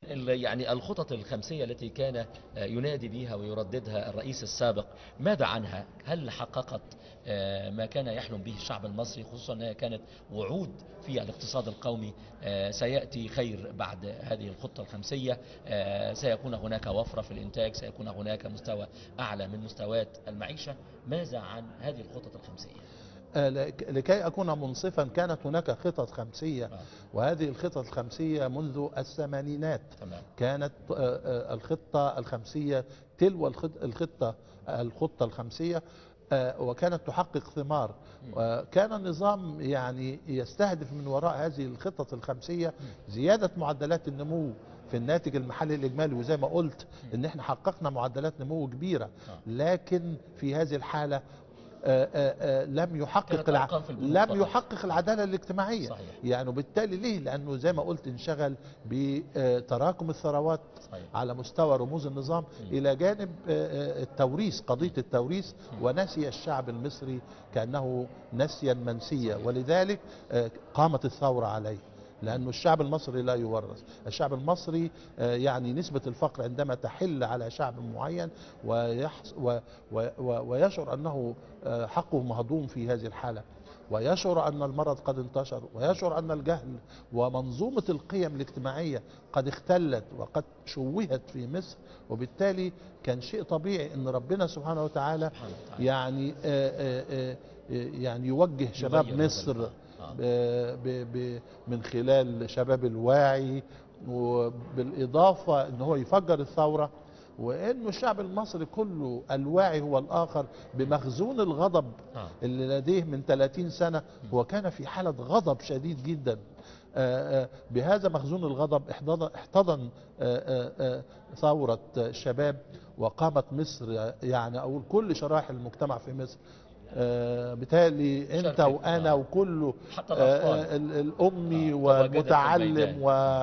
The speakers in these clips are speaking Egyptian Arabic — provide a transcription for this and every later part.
ال- يعني الخطط الخمسية التي كان آه، ينادي بها ويرددها الرئيس السابق ماذا عنها؟ هل حققت آه، ما كان يحلم به الشعب المصري خصوصا أنها كانت وعود في الاقتصاد القومي آه، سيأتي خير بعد هذه الخطة الخمسية آه، سيكون هناك وفرة في الإنتاج سيكون هناك مستوى أعلى من مستويات المعيشة ماذا عن هذه الخطط الخمسية؟ آه، لك- لكي أكون منصفا كانت هناك خطط خمسية آه، وهذه الخطط الخمسية منذ الثمانينات تمام كانت آه، آه، الخطة الخمسية تلو الخط- الخطة الخطة الخمسية آه، وكانت تحقق ثمار وكان النظام يعني يستهدف من وراء هذه الخطط الخمسية زيادة معدلات النمو في الناتج المحلي الإجمالي وزي ما قلت إن إحنا حققنا معدلات نمو كبيرة لكن في هذه الحالة آه، آه، آه، لم يحقق كانت الع... أرقام في البنوك لم فقط. يحقق العدالة الاجتماعية صحيح. يعني وبالتالي ليه لأنه زي ما قلت انشغل بتراكم الثروات صحيح. على مستوى رموز النظام إلى جانب آه، آه، التوريث قضية التوريث ونسي الشعب المصري كأنه نسيا منسيا ولذلك آه، قامت الثورة عليه لأنه الشعب المصري لا يورث الشعب المصري آه، يعني نسبة الفقر عندما تحل على شعب معين ويحس و و و ويشعر أنه آه، حقه مهضوم في هذه الحالة ويشعر أن المرض قد انتشر ويشعر أن الجهل ومنظومة القيم الاجتماعية قد اختلت وقد شوهت في مصر وبالتالي كان شيء طبيعي أن ربنا سبحانه وتعالى سبحانه وتعالى. يعني آه، آه، آه، يعني يوجه شباب يغير هذا مصر الوضع. آه. ب- ب- ب- من خلال شباب الواعي وبالإضافة أن هو يفجر الثورة وأنه الشعب المصري كله الواعي هو الآخر بمخزون الغضب آه. اللي لديه من 30 سنة هو كان في حالة غضب شديد جدا آه، آه، بهذا مخزون الغضب احتضن احتضن آه، آه، آه، ثورة الشباب وقامت مصر يعني أقول كل شرائح المجتمع في مصر آه، بالتالي انت شاركت. وانا آه. وكله حتى آه، الأطفال. آه، ال- الامي آه، تواجدت في والمتعلم الميدان. و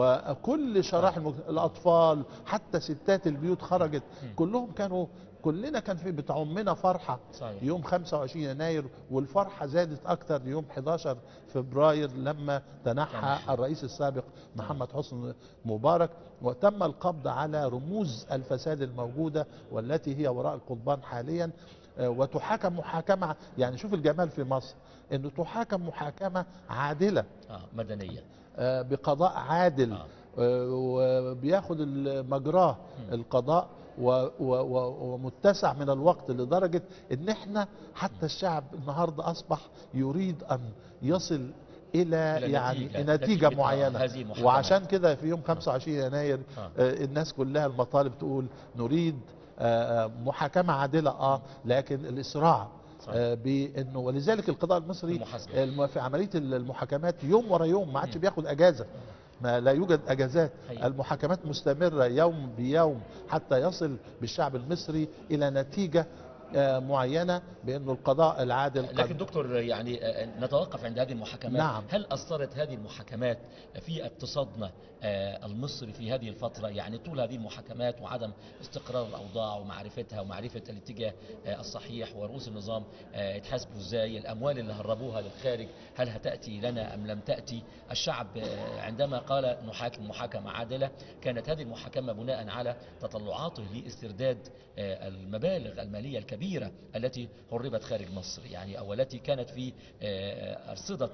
وكل شرائح المجتمع الاطفال حتى ستات البيوت خرجت كلهم كانوا كلنا كان في بتعمنا فرحه صحيح. يوم 25 يناير والفرحه زادت اكتر يوم 11 فبراير لما تنحى تنحى. الرئيس السابق محمد حسني مبارك وتم القبض على رموز الفساد الموجوده والتي هي وراء القضبان حاليا آه، وتحاكم محاكمه يعني شوف الجمال في مصر انه تحاكم محاكمه عادله آه مدنية آه، بقضاء عادل آه. آه، وبياخد مجراه القضاء و- و- و- ومتسع من الوقت لدرجة ان احنا حتى الشعب النهاردة اصبح يريد ان يصل الى إلى يعني نتيجة- نتيجة, نتيجة معينة هذه المحاكمات. وعشان كده في يوم 25 يناير آه. آه، الناس كلها المطالب تقول نريد آه، آه، محاكمة عادلة اه لكن الاسراع صحيح. آه، بانه ولذلك القضاء المصري المحاسبة. الم- في عمليه المحاكمات يوم ورا يوم ما عادش بياخد اجازه ما لا يوجد اجازات حقيقي. المحاكمات مستمره يوم بيوم حتى يصل بالشعب المصري الى نتيجه آه، معينه بانه القضاء العادل لكن قد دكتور يعني آه، نتوقف عند هذه المحاكمات نعم. هل أثرت هذه المحاكمات في اقتصادنا آه، المصري في هذه الفترة يعني طول هذه المحاكمات وعدم استقرار الأوضاع ومعرفتها ومعرفة الاتجاه آه، الصحيح ورؤوس النظام آه، يتحاسبوا ازاي الأموال اللي هربوها للخارج هل هتأتي لنا أم لم تأتي الشعب آه، عندما قال نحاكم محاكمة عادلة كانت هذه المحاكمة بناء على تطلعاته لاسترداد آه، المبالغ المالية الكبيرة التي هربت خارج مصر يعني أو التي كانت في آه، أرصدة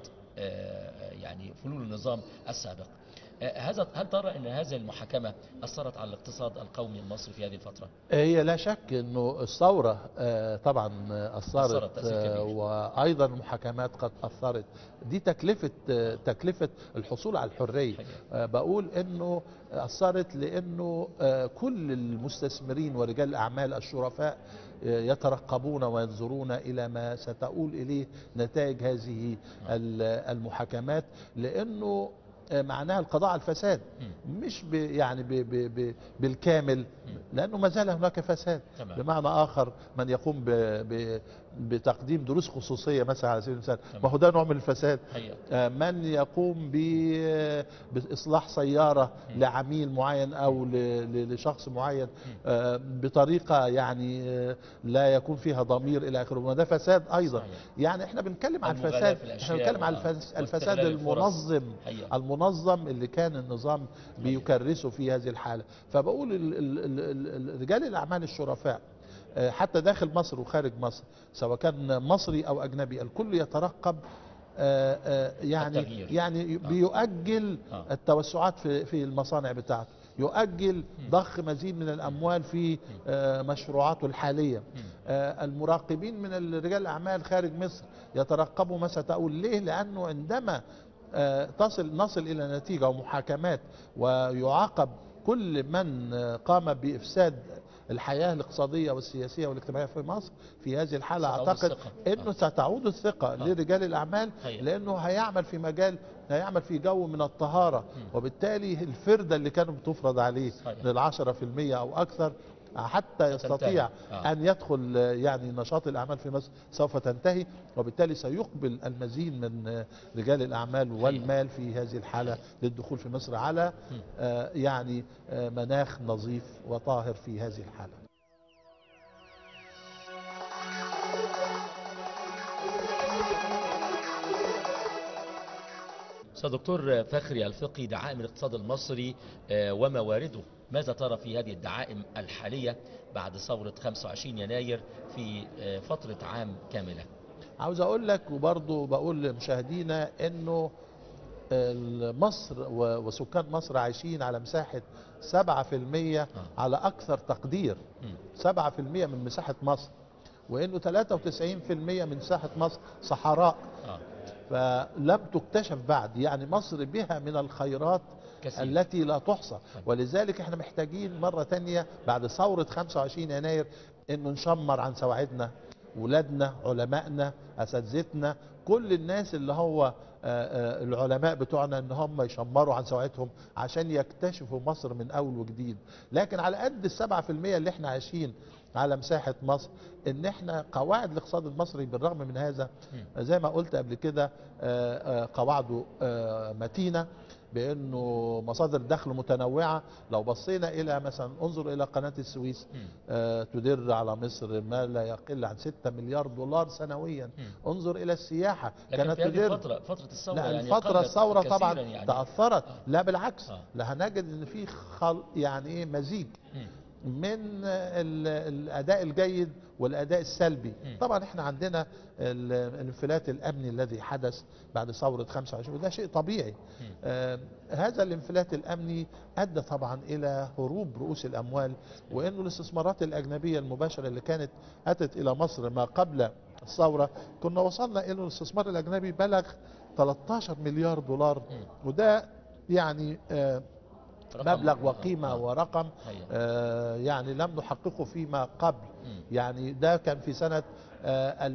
آه، يعني فلول النظام السابق آه، هذا هل ترى أن هذه المحاكمة أثرت على الاقتصاد القومي المصري في هذه الفترة؟ هي لا شك انه الثوره آه، طبعا آه، أثرت اثرت تأثير آه، كبير. وايضا المحاكمات قد اثرت دي تكلفه آه، تكلفه الحصول على الحريه حقيقة. آه، بقول انه اثرت لانه آه، كل المستثمرين ورجال الاعمال الشرفاء آه، يترقبون وينظرون الى ما ستؤول اليه نتائج هذه ال- المحاكمات لانه آه، معناها القضاء على الفساد مش ب يعني ب ب ب بالكامل لانه ما زال هناك فساد تمام. بمعنى اخر من يقوم ب ب بتقديم دروس خصوصيه مثلا على سبيل المثال تمام. ما هو ده نوع من الفساد حقيقة. آه، من يقوم ب- باصلاح سياره لعميل معين او ل- ل- لشخص معين آه، بطريقه يعني آه، لا يكون فيها ضمير الى اخره وده فساد ايضا صحيح. يعني احنا بنتكلم عن المغالاة الفساد في احنا الأشياء بنتكلم عن و- الفس- واستغلال الفساد الفرص. المنظم حقيقة. المنظم اللي كان النظام بيكرسه في هذه الحالة فبقول ال- ال- ال- ال- رجال الأعمال الشرفاء آه، حتى داخل مصر وخارج مصر سواء كان مصري أو أجنبي الكل يترقب آه، آه، يعني التغيير. يعني بيؤجل آه. التوسعات في في المصانع بتاعته يؤجل ضخ مزيد من الاموال في آه، مشروعاته الحاليه آه، المراقبين من رجال الاعمال خارج مصر يترقبوا ما ستقول ليه لانه عندما آه، تصل نصل الى نتيجه ومحاكمات ويعاقب كل من آه، قام بافساد الحياه الاقتصاديه والسياسيه والاجتماعيه في مصر في هذه الحاله ستعود اعتقد الثقة. انه ستعود الثقه لرجال الاعمال هي. لانه هيعمل في مجال هيعمل في جو من الطهاره وبالتالي الفرده اللي كانت بتفرض عليه صحيح. من العشرة في المية او اكثر حتى يستطيع آه. ان يدخل آه، يعني نشاط الاعمال في مصر سوف تنتهي وبالتالي سيقبل المزيد من آه، رجال الاعمال والمال في هذه الحاله للدخول في مصر على آه، يعني آه، مناخ نظيف وطاهر في هذه الحاله أستاذ دكتور فخري الفقي دعائم الاقتصاد المصري آه، وموارده ماذا ترى في هذه الدعائم الحالية بعد ثورة 25 يناير في آه، فترة عام كاملة عاوز اقول لك وبرضه بقول لمشاهدينا انه مصر و- وسكان مصر عايشين على مساحة 7% على أكثر تقدير مم. 7% من مساحة مصر وإنه 93% من مساحة مصر صحراء آه. فلم تكتشف بعد يعني مصر بها من الخيرات كثير. التي لا تحصى ولذلك احنا محتاجين مرة تانية بعد ثورة 25 يناير انه نشمر عن سواعدنا ولادنا علمائنا اساتذتنا كل الناس اللي هو آه، آه، العلماء بتوعنا ان هم يشمروا عن سواعدهم عشان يكتشفوا مصر من اول وجديد لكن على قد السبعة في المية اللي احنا عايشين على مساحة مصر ان احنا قواعد الاقتصاد المصري بالرغم من هذا زي ما قلت قبل كده آه، آه، قواعده آه، متينة بانه مصادر دخل متنوعه لو بصينا الى مثلا انظر الى قناه السويس آه، تدر على مصر ما لا يقل عن 6 مليار دولار سنويا انظر الى السياحه لكن في هذه تدر الفترة فترة الثورة لا يعني الفترة قلت الثورة كثيراً طبعا يعني تأثرت لا بالعكس آه. لا هنجد ان في خل يعني ايه مزيج مم. من ال- الاداء الجيد والاداء السلبي مم. طبعا احنا عندنا ال- الانفلات الامني الذي حدث بعد ثوره 25 وده شيء طبيعي آه هذا الانفلات الامني ادى طبعا الى هروب رؤوس الاموال وانه الاستثمارات الاجنبيه المباشره اللي كانت اتت الى مصر ما قبل الثوره كنا وصلنا الى الاستثمار الاجنبي بلغ 13 مليار دولار وده يعني آه رقم- مبلغ وقيمة آه. ورقم هي. آه يعني لم نحققه فيما قبل مم. يعني ده كان في سنة آه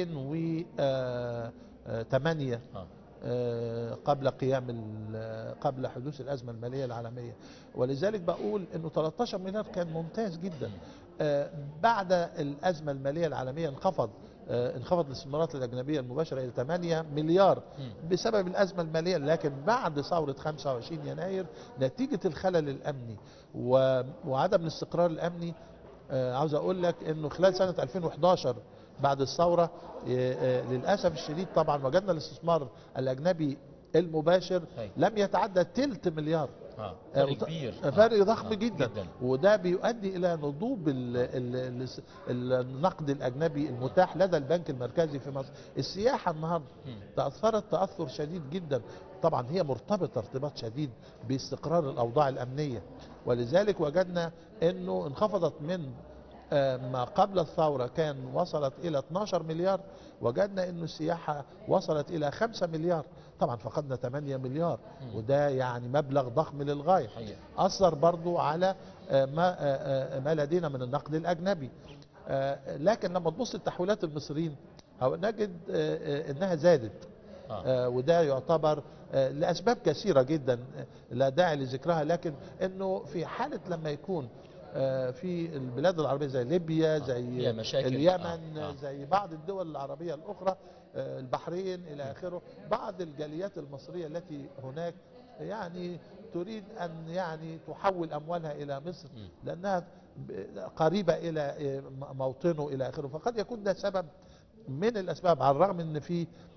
2008 آه. آه، قبل قيام ال- قبل حدوث الأزمة المالية العالمية ولذلك بقول أنه 13 مليار كان ممتاز جدا آه، بعد الأزمة المالية العالمية انخفض آه، انخفض الاستثمارات الأجنبية المباشرة إلى 8 مليار بسبب الأزمة المالية لكن بعد ثورة 25 يناير نتيجة الخلل الأمني و- وعدم الاستقرار الأمني آه، عاوز أقول لك أنه خلال سنة 2011 بعد الثورة آه، آه، للأسف الشديد طبعا وجدنا الاستثمار الأجنبي المباشر أي. لم يتعدى تلت مليار آه. آه، فرق وط- كبير آه، فرق آه. ضخم آه. جدا. جدا وده بيؤدي الى نضوب ال ال ال النقد الاجنبي المتاح لدى البنك المركزي في مصر السياحه النهارده مم. تاثرت تاثر شديد جدا طبعا هي مرتبطه ارتباط شديد باستقرار الاوضاع الامنيه ولذلك وجدنا انه انخفضت من آه، ما قبل الثورة كان وصلت إلى 12 مليار وجدنا أن السياحة وصلت إلى 5 مليار طبعا فقدنا 8 مليار وده يعني مبلغ ضخم للغاية حقيقة. أثر برضو على آه، ما, آه، آه، ما لدينا من النقد الأجنبي آه، لكن لما تبص لتحويلات المصريين أو نجد آه، آه، أنها زادت آه. آه، وده يعتبر آه، لأسباب كثيرة جدا آه، لا داعي لذكرها لكن أنه في حالة لما يكون آه، في البلاد العربية زي ليبيا فيها زي مشاكل. اليمن آه، آه. زي بعض الدول العربية الأخرى آه، البحرين إلى آخره بعض الجاليات المصرية التي هناك يعني تريد أن يعني تحول أموالها إلى مصر لأنها ب- قريبة إلى آه، موطنه إلى آخره فقد يكون ده سبب من الأسباب على الرغم أن في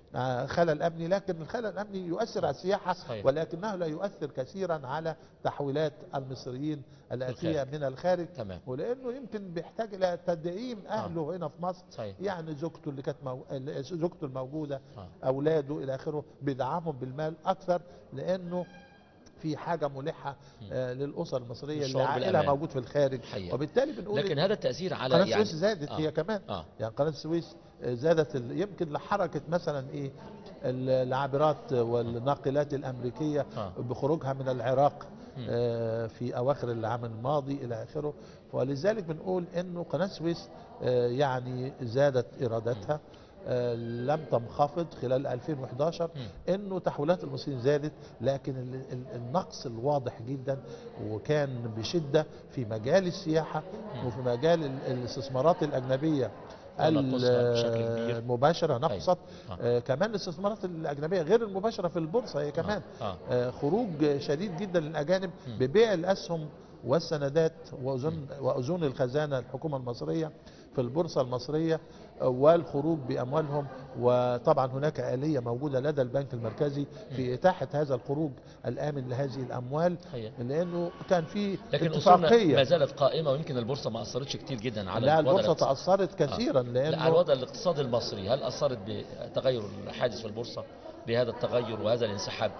آه، خلل امني لكن الخلل الامني يؤثر على السياحه صحيح. ولكنه لا يؤثر كثيرا على تحويلات المصريين الاتيه الخارج. من الخارج تمام. ولانه يمكن بيحتاج الى تدعيم اهله هنا في مصر صحيح. يعني زوجته اللي كانت مو... اللي- زوجته الموجوده آه. اولاده الى اخره بيدعمهم بالمال اكثر لانه في حاجه ملحه آه للاسر المصريه اللي الشعور عائلها بالأمان. موجود في الخارج حقيقة. وبالتالي بنقول لكن هذا التاثير على قناه يعني السويس زادت آه. هي كمان آه. يعني قناه السويس آه، زادت ال- يمكن لحركه مثلا ايه ال- العابرات والناقلات الامريكيه آه. بخروجها من العراق آه، في اواخر العام الماضي الى اخره ولذلك بنقول انه قناه السويس آه، يعني زادت ايراداتها آه، لم تنخفض خلال 2011 انه تحويلات المصريين زادت لكن ال- ال- النقص الواضح جدا وكان بشده في مجال السياحه وفي مجال ال- الاستثمارات الاجنبيه نقصها بشكل كبير. المباشره نقصت آه. آه، كمان الاستثمارات الاجنبيه غير المباشره في البورصه هي كمان آه. آه، خروج شديد جدا للاجانب ببيع الاسهم والسندات واذون واذون الخزانه الحكومه المصريه في البورصه المصريه آه، والخروج باموالهم وطبعا هناك اليه موجوده لدى البنك المركزي في اتاحه هذا الخروج الامن لهذه الاموال حقيقة. لانه كان في لكن اصولنا ما اتفاقيه زالت قائمه ويمكن البورصه ما اثرتش كتير جدا على لا الوضع البورصه الاقتصادي. تاثرت كثيرا لا على لانه الوضع الاقتصادي المصري هل اثرت بتغير الحادث في البورصه بهذا التغير وهذا الانسحاب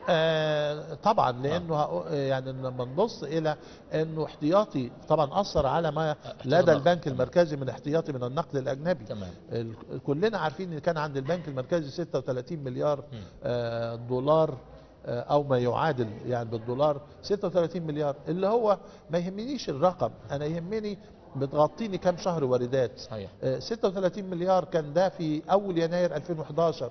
آه طبعا لانه هقو- يعني لما نبص الى انه احتياطي طبعا اثر على ما لدى النقد. البنك تمام. المركزي من احتياطي من النقد الاجنبي تمام. ال- كلنا عارفين ان كان عند البنك المركزي 36 مليار آه دولار آه او ما يعادل يعني بالدولار 36 مليار اللي هو ما يهمنيش الرقم انا يهمني بتغطيني كام شهر واردات صحيح. آه 36 مليار كان ده في اول يناير 2011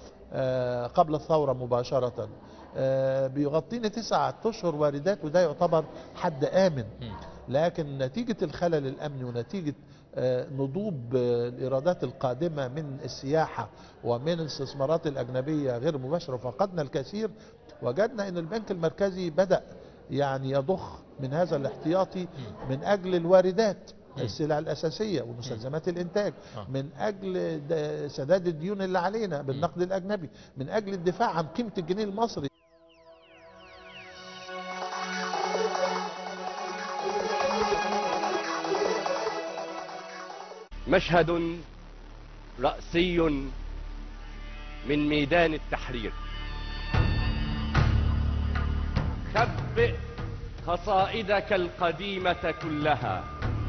آه، قبل الثورة مباشرة آه، بيغطيني تسعة أشهر واردات وده يعتبر حد آمن لكن نتيجة الخلل الأمني ونتيجة آه، نضوب آه، الإيرادات القادمة من السياحة ومن الاستثمارات الأجنبية غير مباشرة فقدنا الكثير وجدنا أن البنك المركزي بدأ يعني يضخ من هذا الاحتياطي من أجل الواردات السلع الأساسية ومستلزمات الإنتاج آه. من أجل د- سداد الديون اللي علينا بالنقد الأجنبي من أجل الدفاع عن قيمة الجنيه المصري مشهد رأسي من ميدان التحرير خبئ قصائدك القديمة كلها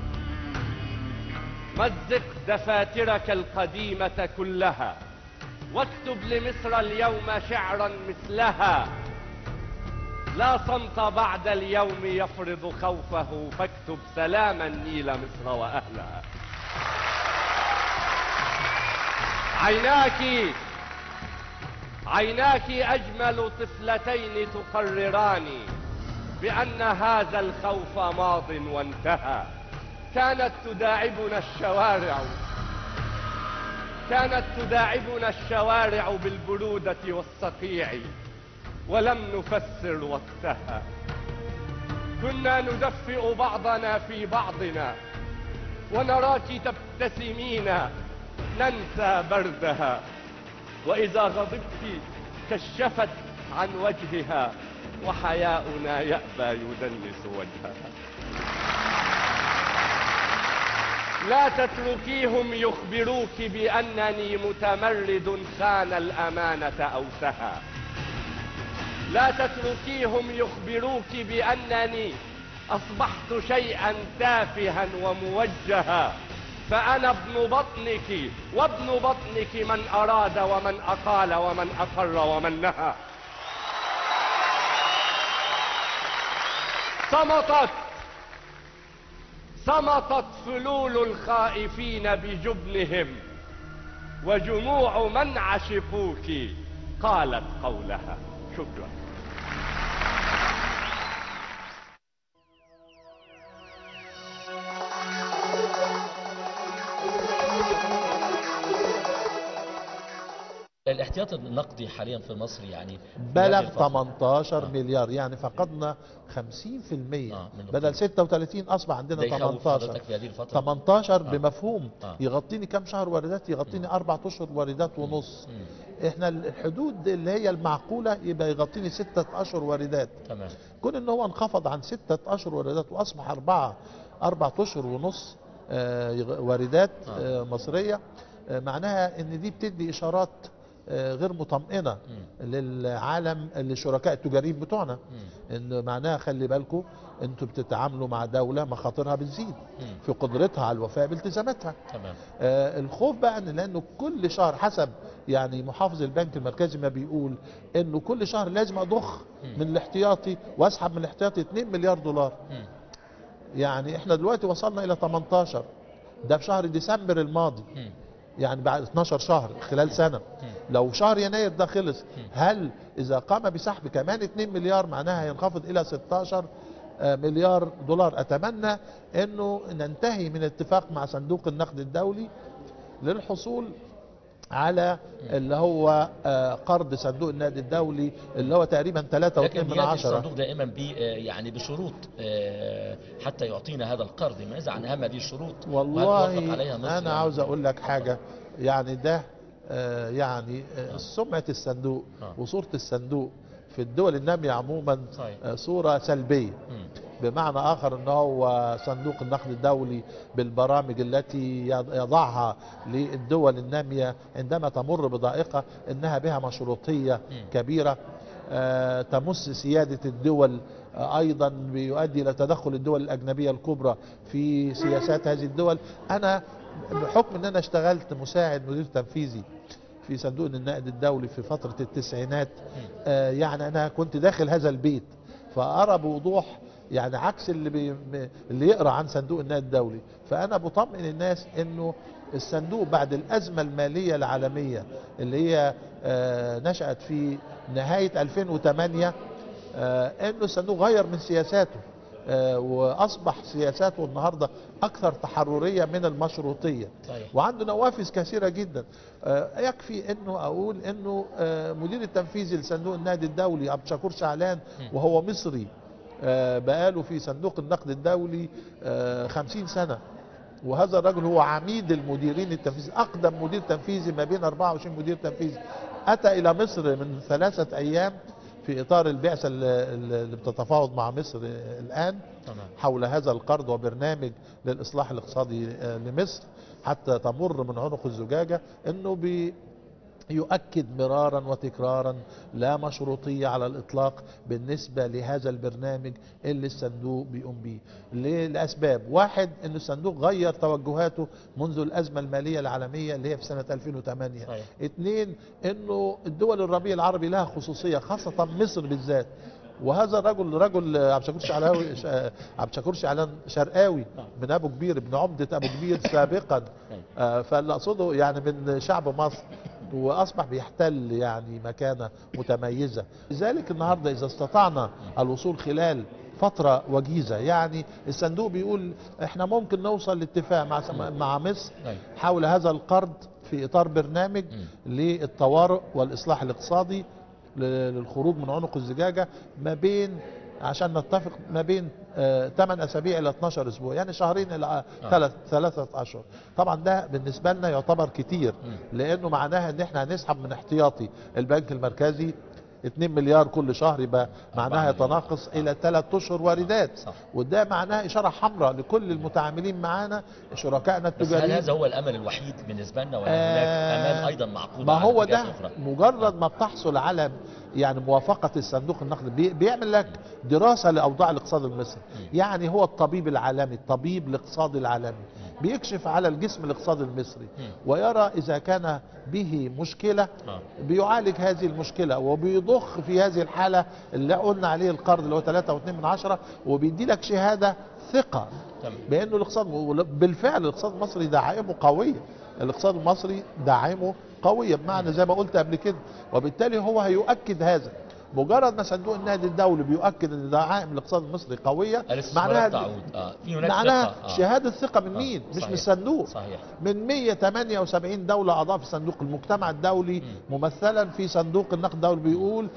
مزق دفاترك القديمة كلها واكتب لمصر اليوم شعرا مثلها لا صمت بعد اليوم يفرض خوفه فاكتب سلاما نيل مصر وأهلها عيناك عيناك أجمل طفلتين تقرران بأن هذا الخوف ماض وانتهى كانت تداعبنا الشوارع كانت تداعبنا الشوارع بالبرودة والصقيع ولم نفسر وقتها كنا ندفئ بعضنا في بعضنا ونراك تبتسمين ننسى بردها وإذا غضبت كشفت عن وجهها وحياؤنا يأبى يدنس وجهها لا تتركيهم يخبروك بأنني متمرد خان الأمانة أو سهى لا تتركيهم يخبروك بأنني أصبحت شيئا تافها وموجها فأنا ابن بطنك وابن بطنك من أراد ومن أقال ومن أقر ومن نهى صمتت صمتت فلول الخائفين بجبنهم وجموع من عشقوك قالت قولها شكرا الاحتفال الاحتياط النقدي حاليا في مصر يعني في هذه بلغ الفترة. 18 آه. مليار يعني فقدنا 50% آه، من بدل 36 اصبح ده عندنا يخوف 18 حضرتك في هذه الفترة 18 آه. بمفهوم آه. يغطيني كم شهر واردات يغطيني اربع اشهر واردات ونص احنا الحدود اللي هي المعقوله يبقى يغطيني ستة اشهر واردات تمام كون ان هو انخفض عن ستة اشهر واردات واصبح اربعة اربع اشهر ونص آه، يغ- واردات آه. آه، مصرية آه، معناها ان دي بتدي اشارات آه، غير مطمئنة للعالم للشركاء التجاريين بتوعنا ان معناها خلي بالكم انتوا بتتعاملوا مع دولة مخاطرها بتزيد مم. في قدرتها على الوفاء بالتزاماتها تمام آه، الخوف بقى ان لانه كل شهر حسب يعني محافظ البنك المركزي ما بيقول انه كل شهر لازم اضخ من الاحتياطي واسحب من الاحتياطي 2 مليار دولار مم. يعني احنا دلوقتي وصلنا الى 18 ده في شهر ديسمبر الماضي مم. يعني بعد 12 شهر خلال سنة لو شهر يناير ده خلص هل إذا قام بسحب كمان 2 مليار معناها هينخفض إلى 16 آه، مليار دولار أتمنى أنه ننتهي من اتفاق مع صندوق النقد الدولي للحصول على اللي هو آه، قرض صندوق النقد الدولي اللي هو تقريبا 3.2 لكن من بيأتي عشرة الصندوق دائما ب آه، يعني بشروط آه، حتى يعطينا هذا القرض ماذا عن اهم هذه الشروط وهل توافق عليها والله مصر انا يعني؟ عاوز اقول لك حاجه يعني ده آه، يعني آه، سمعه الصندوق آه. وصوره الصندوق في الدول الناميه عموما صحيح. آه، صوره سلبيه مم. بمعنى اخر ان هو صندوق النقد الدولي بالبرامج التي يض- يضعها للدول الناميه عندما تمر بضائقه انها بها مشروطيه كبيره آه، تمس سياده الدول آه، ايضا بيؤدي الى تدخل الدول الاجنبيه الكبرى في سياسات هذه الدول انا بحكم ان انا اشتغلت مساعد مدير تنفيذي في صندوق النقد الدولي في فتره التسعينات آه، يعني انا كنت داخل هذا البيت فارى بوضوح يعني عكس اللي بي اللي يقرا عن صندوق النقد الدولي فانا بطمئن الناس انه الصندوق بعد الازمه الماليه العالميه اللي هي آه، نشات في نهايه 2008 آه، انه الصندوق غير من سياساته آه، واصبح سياساته النهارده اكثر تحرريه من المشروطيه صحيح. وعنده نوافذ كثيره جدا آه، يكفي انه اقول انه آه، مدير التنفيذي لصندوق النقد الدولي عبد الشكور شعلان وهو مصري آه، بقاله في صندوق النقد الدولي آه، خمسين سنة وهذا الرجل هو عميد المديرين التنفيذي أقدم مدير تنفيذي ما بين 24 مدير تنفيذي أتى إلى مصر من ثلاثة أيام في إطار البعثة اللي اللي بتتفاوض مع مصر الآن تمام حول هذا القرض وبرنامج للإصلاح الاقتصادي آه، لمصر حتى تمر من عنق الزجاجة أنه بي يؤكد مرارا وتكرارا لا مشروطية على الإطلاق بالنسبة لهذا البرنامج اللي الصندوق بيقوم به ليه؟ لأسباب واحد أن الصندوق غير توجهاته منذ الأزمة المالية العالمية اللي هي في سنة 2008 صحيح. اثنين أنه الدول الربيع العربي لها خصوصية خاصة مصر بالذات وهذا الرجل رجل عبد الشكور شعلاوي ش- عبد الشكور شعلان شرقاوي من ابو كبير ابن عمده ابو كبير سابقا آه، فاللي اقصده يعني من شعب مصر واصبح بيحتل يعني مكانه متميزه لذلك النهارده اذا استطعنا الوصول خلال فترة وجيزة يعني الصندوق بيقول احنا ممكن نوصل لاتفاق مع مع مصر أيوة. حول هذا القرض في اطار برنامج للطوارئ والاصلاح الاقتصادي ل- للخروج من عنق الزجاجة ما بين عشان نتفق ما بين 8 اسابيع الى 12 اسبوع يعني شهرين الى ثلاث ثلاثة اشهر طبعا ده بالنسبة لنا يعتبر كتير لانه معناها ان احنا هنسحب من احتياطي البنك المركزي 2 مليار كل شهر يبقى معناها مليار. يتناقص الى 3 اشهر واردات صح. وده معناه اشاره حمراء لكل المتعاملين معانا شركائنا بس هل التجاريين هذا هو الامل الوحيد بالنسبه لنا ولا آه، هناك امان ايضا معقود ما على هو اتجاهات ده أخرى؟ مجرد ما بتحصل على يعني موافقة الصندوق النقدي بي- بيعمل لك دراسة لأوضاع الاقتصاد المصري يعني هو الطبيب العالمي الطبيب الاقتصادي العالمي بيكشف على الجسم الاقتصادي المصري ويرى إذا كان به مشكلة آه. بيعالج هذه المشكلة وبيضخ في هذه الحالة اللي قلنا عليه القرض اللي هو 3.2 من عشرة وبيدي لك شهادة ثقة تمام. بانه الاقتصاد بالفعل الاقتصاد المصري دعائمه قويه الاقتصاد المصري دعائمه قويه بمعنى زي ما قلت قبل كده وبالتالي هو هيؤكد هذا مجرد ما صندوق النقد الدولي بيؤكد ان دعائم الاقتصاد المصري قويه الاستثمارات تعود اه في هناك معناها ثقة. آه. شهاده ثقه من آه، مين مش صحيح. من الصندوق صحيح من 178 دولة أعضاء في صندوق المجتمع الدولي ممثلا في صندوق النقد الدولي بيقول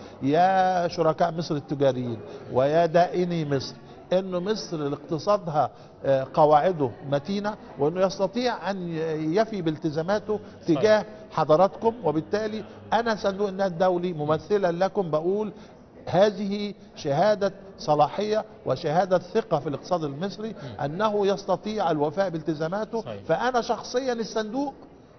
يا شركاء مصر التجاريين ويا دائني مصر ان مصر اقتصادها آه، قواعده متينه وانه يستطيع ان يفي بالتزاماته تجاه حضراتكم وبالتالي انا صندوق النقد الدولي ممثلا لكم بقول هذه شهادة صلاحية وشهادة ثقة في الاقتصاد المصري أنه يستطيع الوفاء بالتزاماته صحيح. فأنا شخصيا الصندوق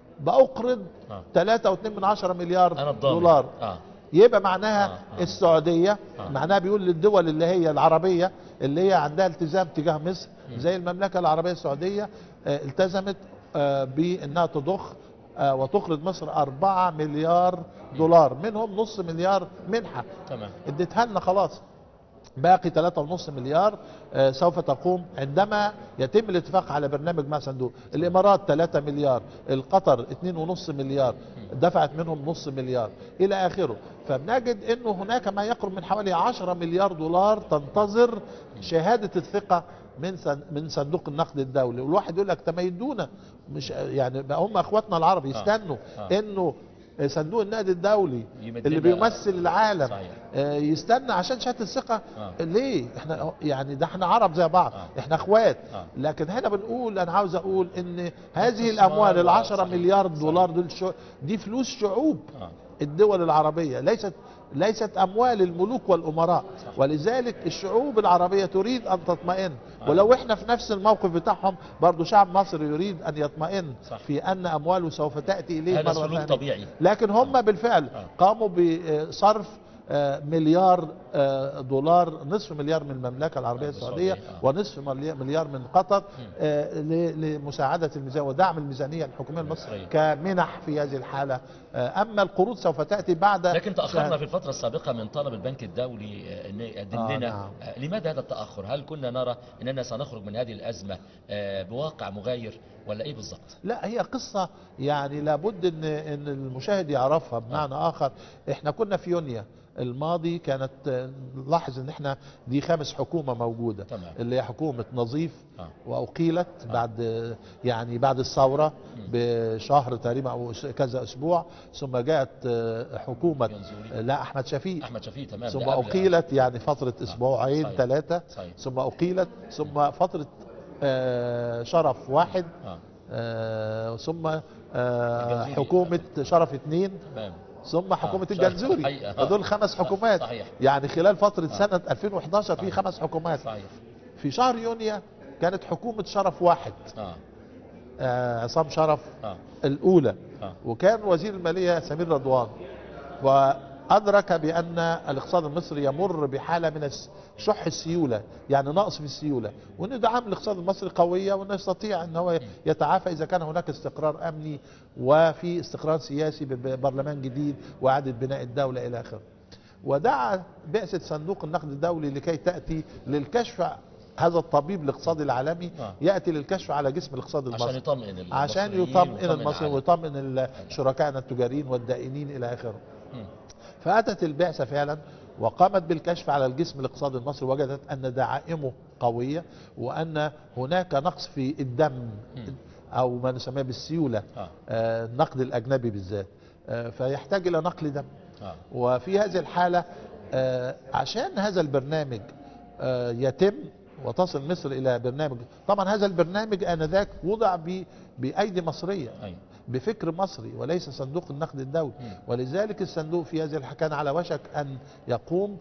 بأقرض آه. 3.2 من عشرة مليار انا الضامن دولار اه يبقى معناها آه، آه. السعودية آه. معناها بيقول للدول اللي هي العربية اللي هي عندها التزام تجاه مصر زي المملكة العربية السعودية آه، التزمت آه، بأنها تضخ آه، وتقرض مصر 4 مليار دولار منهم نص مليار منحة تمام اديتها لنا خلاص باقي 3.5 مليار آه، سوف تقوم عندما يتم الاتفاق على برنامج مع صندوق الامارات 3 مليار القطر 2.5 مليار دفعت منهم نص مليار الى اخره فبنجد انه هناك ما يقرب من حوالي 10 مليار دولار تنتظر شهاده الثقه من صن- من صندوق النقد الدولي والواحد يقول لك تميدونا مش يعني بقى هم اخواتنا العرب يستنوا آه. انه صندوق النقد الدولي يمدنا- اللي بيمثل العالم صحيح. آه، يستنى عشان شهاده الثقه آه. ليه احنا يعني ده احنا عرب زي بعض آه. احنا اخوات آه. لكن هنا بنقول انا عاوز اقول ان هذه استثمار الاموال و- العشرة صحيح. مليار صحيح. دولار دول شو دي فلوس شعوب اه الدول العربية ليست ليست أموال الملوك والأمراء صح. ولذلك الشعوب العربية تريد أن تطمئن ولو احنا في نفس الموقف بتاعهم برضو شعب مصر يريد أن يطمئن صح. في أن أمواله سوف تأتي إليه هذا مرة سلوك ثانية. طبيعي. لكن هم بالفعل آه. قاموا بصرف آه، مليار آه، دولار نصف مليار من المملكة العربية آه، السعودية السعودية، آه. ونصف مليار مليار من قطر آه، ل- لمساعدة الميزانية ودعم الميزانية الحكومية المصرية المصرية. كمنح في هذه الحالة آه، أما القروض سوف تأتي بعد لكن تاخرنا شهر. في الفتره السابقه من طلب البنك الدولي آه، ان يقدم آه، لنا نعم. آه، لماذا هذا التاخر هل كنا نرى اننا سنخرج من هذه الازمه آه، بواقع مغاير ولا ايه بالضبط لا هي قصة يعني لابد ان ان المشاهد يعرفها بمعنى اخر احنا كنا في يونيو الماضي كانت آه، نلاحظ ان احنا دي خامس حكومة موجودة تمام. اللي هي حكومة نظيف آه. واقيلت بعد آه، يعني بعد الثورة بشهر تقريبا او أس- كذا اسبوع ثم جاءت آه، حكومة ينزوري. آه، لا احمد شفيق احمد شفيق تمام ثم ده قبل- اقيلت يعني فترة اسبوعين صحيح. ثلاثة صحيح. ثم اقيلت ثم فترة آه، شرف واحد آه. آه، ثم آه، الجنزوري. حكومة شرف اثنين تمام ثم حكومة شرف الجنزوري حقيقة. آه. فدول خمس حكومات صحيح. يعني خلال فترة سنة 2011 في صحيح. خمس حكومات صحيح في شهر يونيو كانت حكومة شرف واحد اه آه، عصام شرف اه الأولى آه. وكان وزير المالية سمير رضوان وأدرك بأن الاقتصاد المصري يمر بحالة من الس- شح السيولة يعني نقص في السيولة وأن دعم الاقتصاد المصري قوية وأنه يستطيع أن هو يتعافى إذا كان هناك استقرار أمني وفي استقرار سياسي ببرلمان جديد وإعادة بناء الدولة إلى آخره ودعا بعثة صندوق النقد الدولي لكي تأتي للكشف هذا الطبيب الاقتصادي العالمي آه. يأتي للكشف على جسم الاقتصاد المصري عشان يطمئن المصريين عشان يطمئن ويطمئن المصري العالم. ويطمئن شركائنا التجاريين والدائنين الى اخره. مم. فاتت البعثه فعلا وقامت بالكشف على الجسم الاقتصادي المصري وجدت ان دعائمه قويه وان هناك نقص في الدم او ما نسميه بالسيوله آه. آه، النقد الاجنبي بالذات آه، فيحتاج الى نقل دم آه. وفي هذه الحالة آه، عشان هذا البرنامج آه، يتم وتصل مصر إلى برنامج طبعا هذا البرنامج آنذاك وضع ب- بأيدي مصرية أيوة. بفكر مصري وليس صندوق النقد الدولي مم. ولذلك الصندوق في هذه الحالة كان على وشك أن يقوم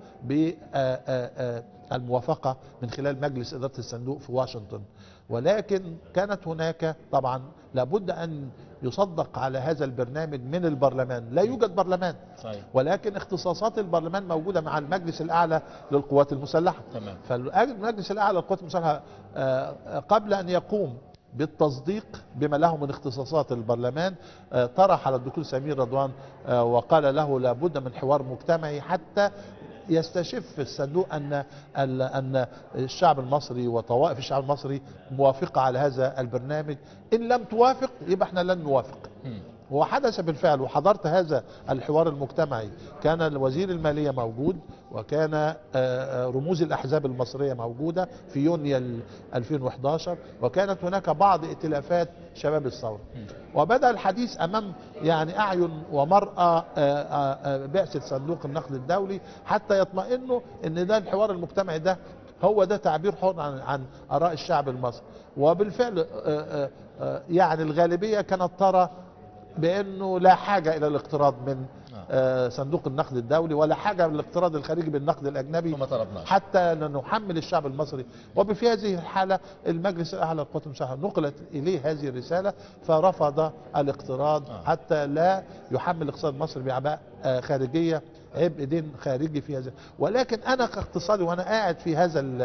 بالموافقة من خلال مجلس إدارة الصندوق في واشنطن ولكن كانت هناك طبعا لابد أن يصدق على هذا البرنامج من البرلمان لا يوجد برلمان صحيح ولكن اختصاصات البرلمان موجودة مع المجلس الأعلى للقوات المسلحة تمام. فالمجلس الأعلى للقوات المسلحة آه، قبل أن يقوم بالتصديق بما له من اختصاصات البرلمان آه، طرح على الدكتور سمير رضوان آه، وقال له لابد من حوار مجتمعي حتى يستشف الصندوق ان ال- ان الشعب المصري وطوائف الشعب المصري موافقه على هذا البرنامج ان لم توافق يبقى احنا لن نوافق مم. هو حدث بالفعل وحضرت هذا الحوار المجتمعي كان وزير المالية موجود وكان آه، آه، رموز الأحزاب المصرية موجودة في يونيو ال 2011 وكانت هناك بعض ائتلافات شباب الثورة وبدأ الحديث أمام يعني أعين ومرأة آه، آه، آه، بعثة صندوق النقد الدولي حتى يطمئنوا أن ده الحوار المجتمعي ده هو ده تعبير حر عن عن آراء الشعب المصري وبالفعل آه، آه، آه، يعني الغالبية كانت ترى بانه لا حاجه الى الاقتراض من آه، صندوق النقد الدولي ولا حاجه للاقتراض الخارجي بالنقد الاجنبي وما طلبناش. حتى لا نحمل الشعب المصري وفي هذه الحاله المجلس الاعلى للقوات المسلحه نقلت اليه هذه الرساله فرفض الاقتراض آه. حتى لا يحمل الاقتصاد المصري باعباء آه، خارجيه عبء دين خارجي في هذا ولكن انا كاقتصادي وانا قاعد في هذا ال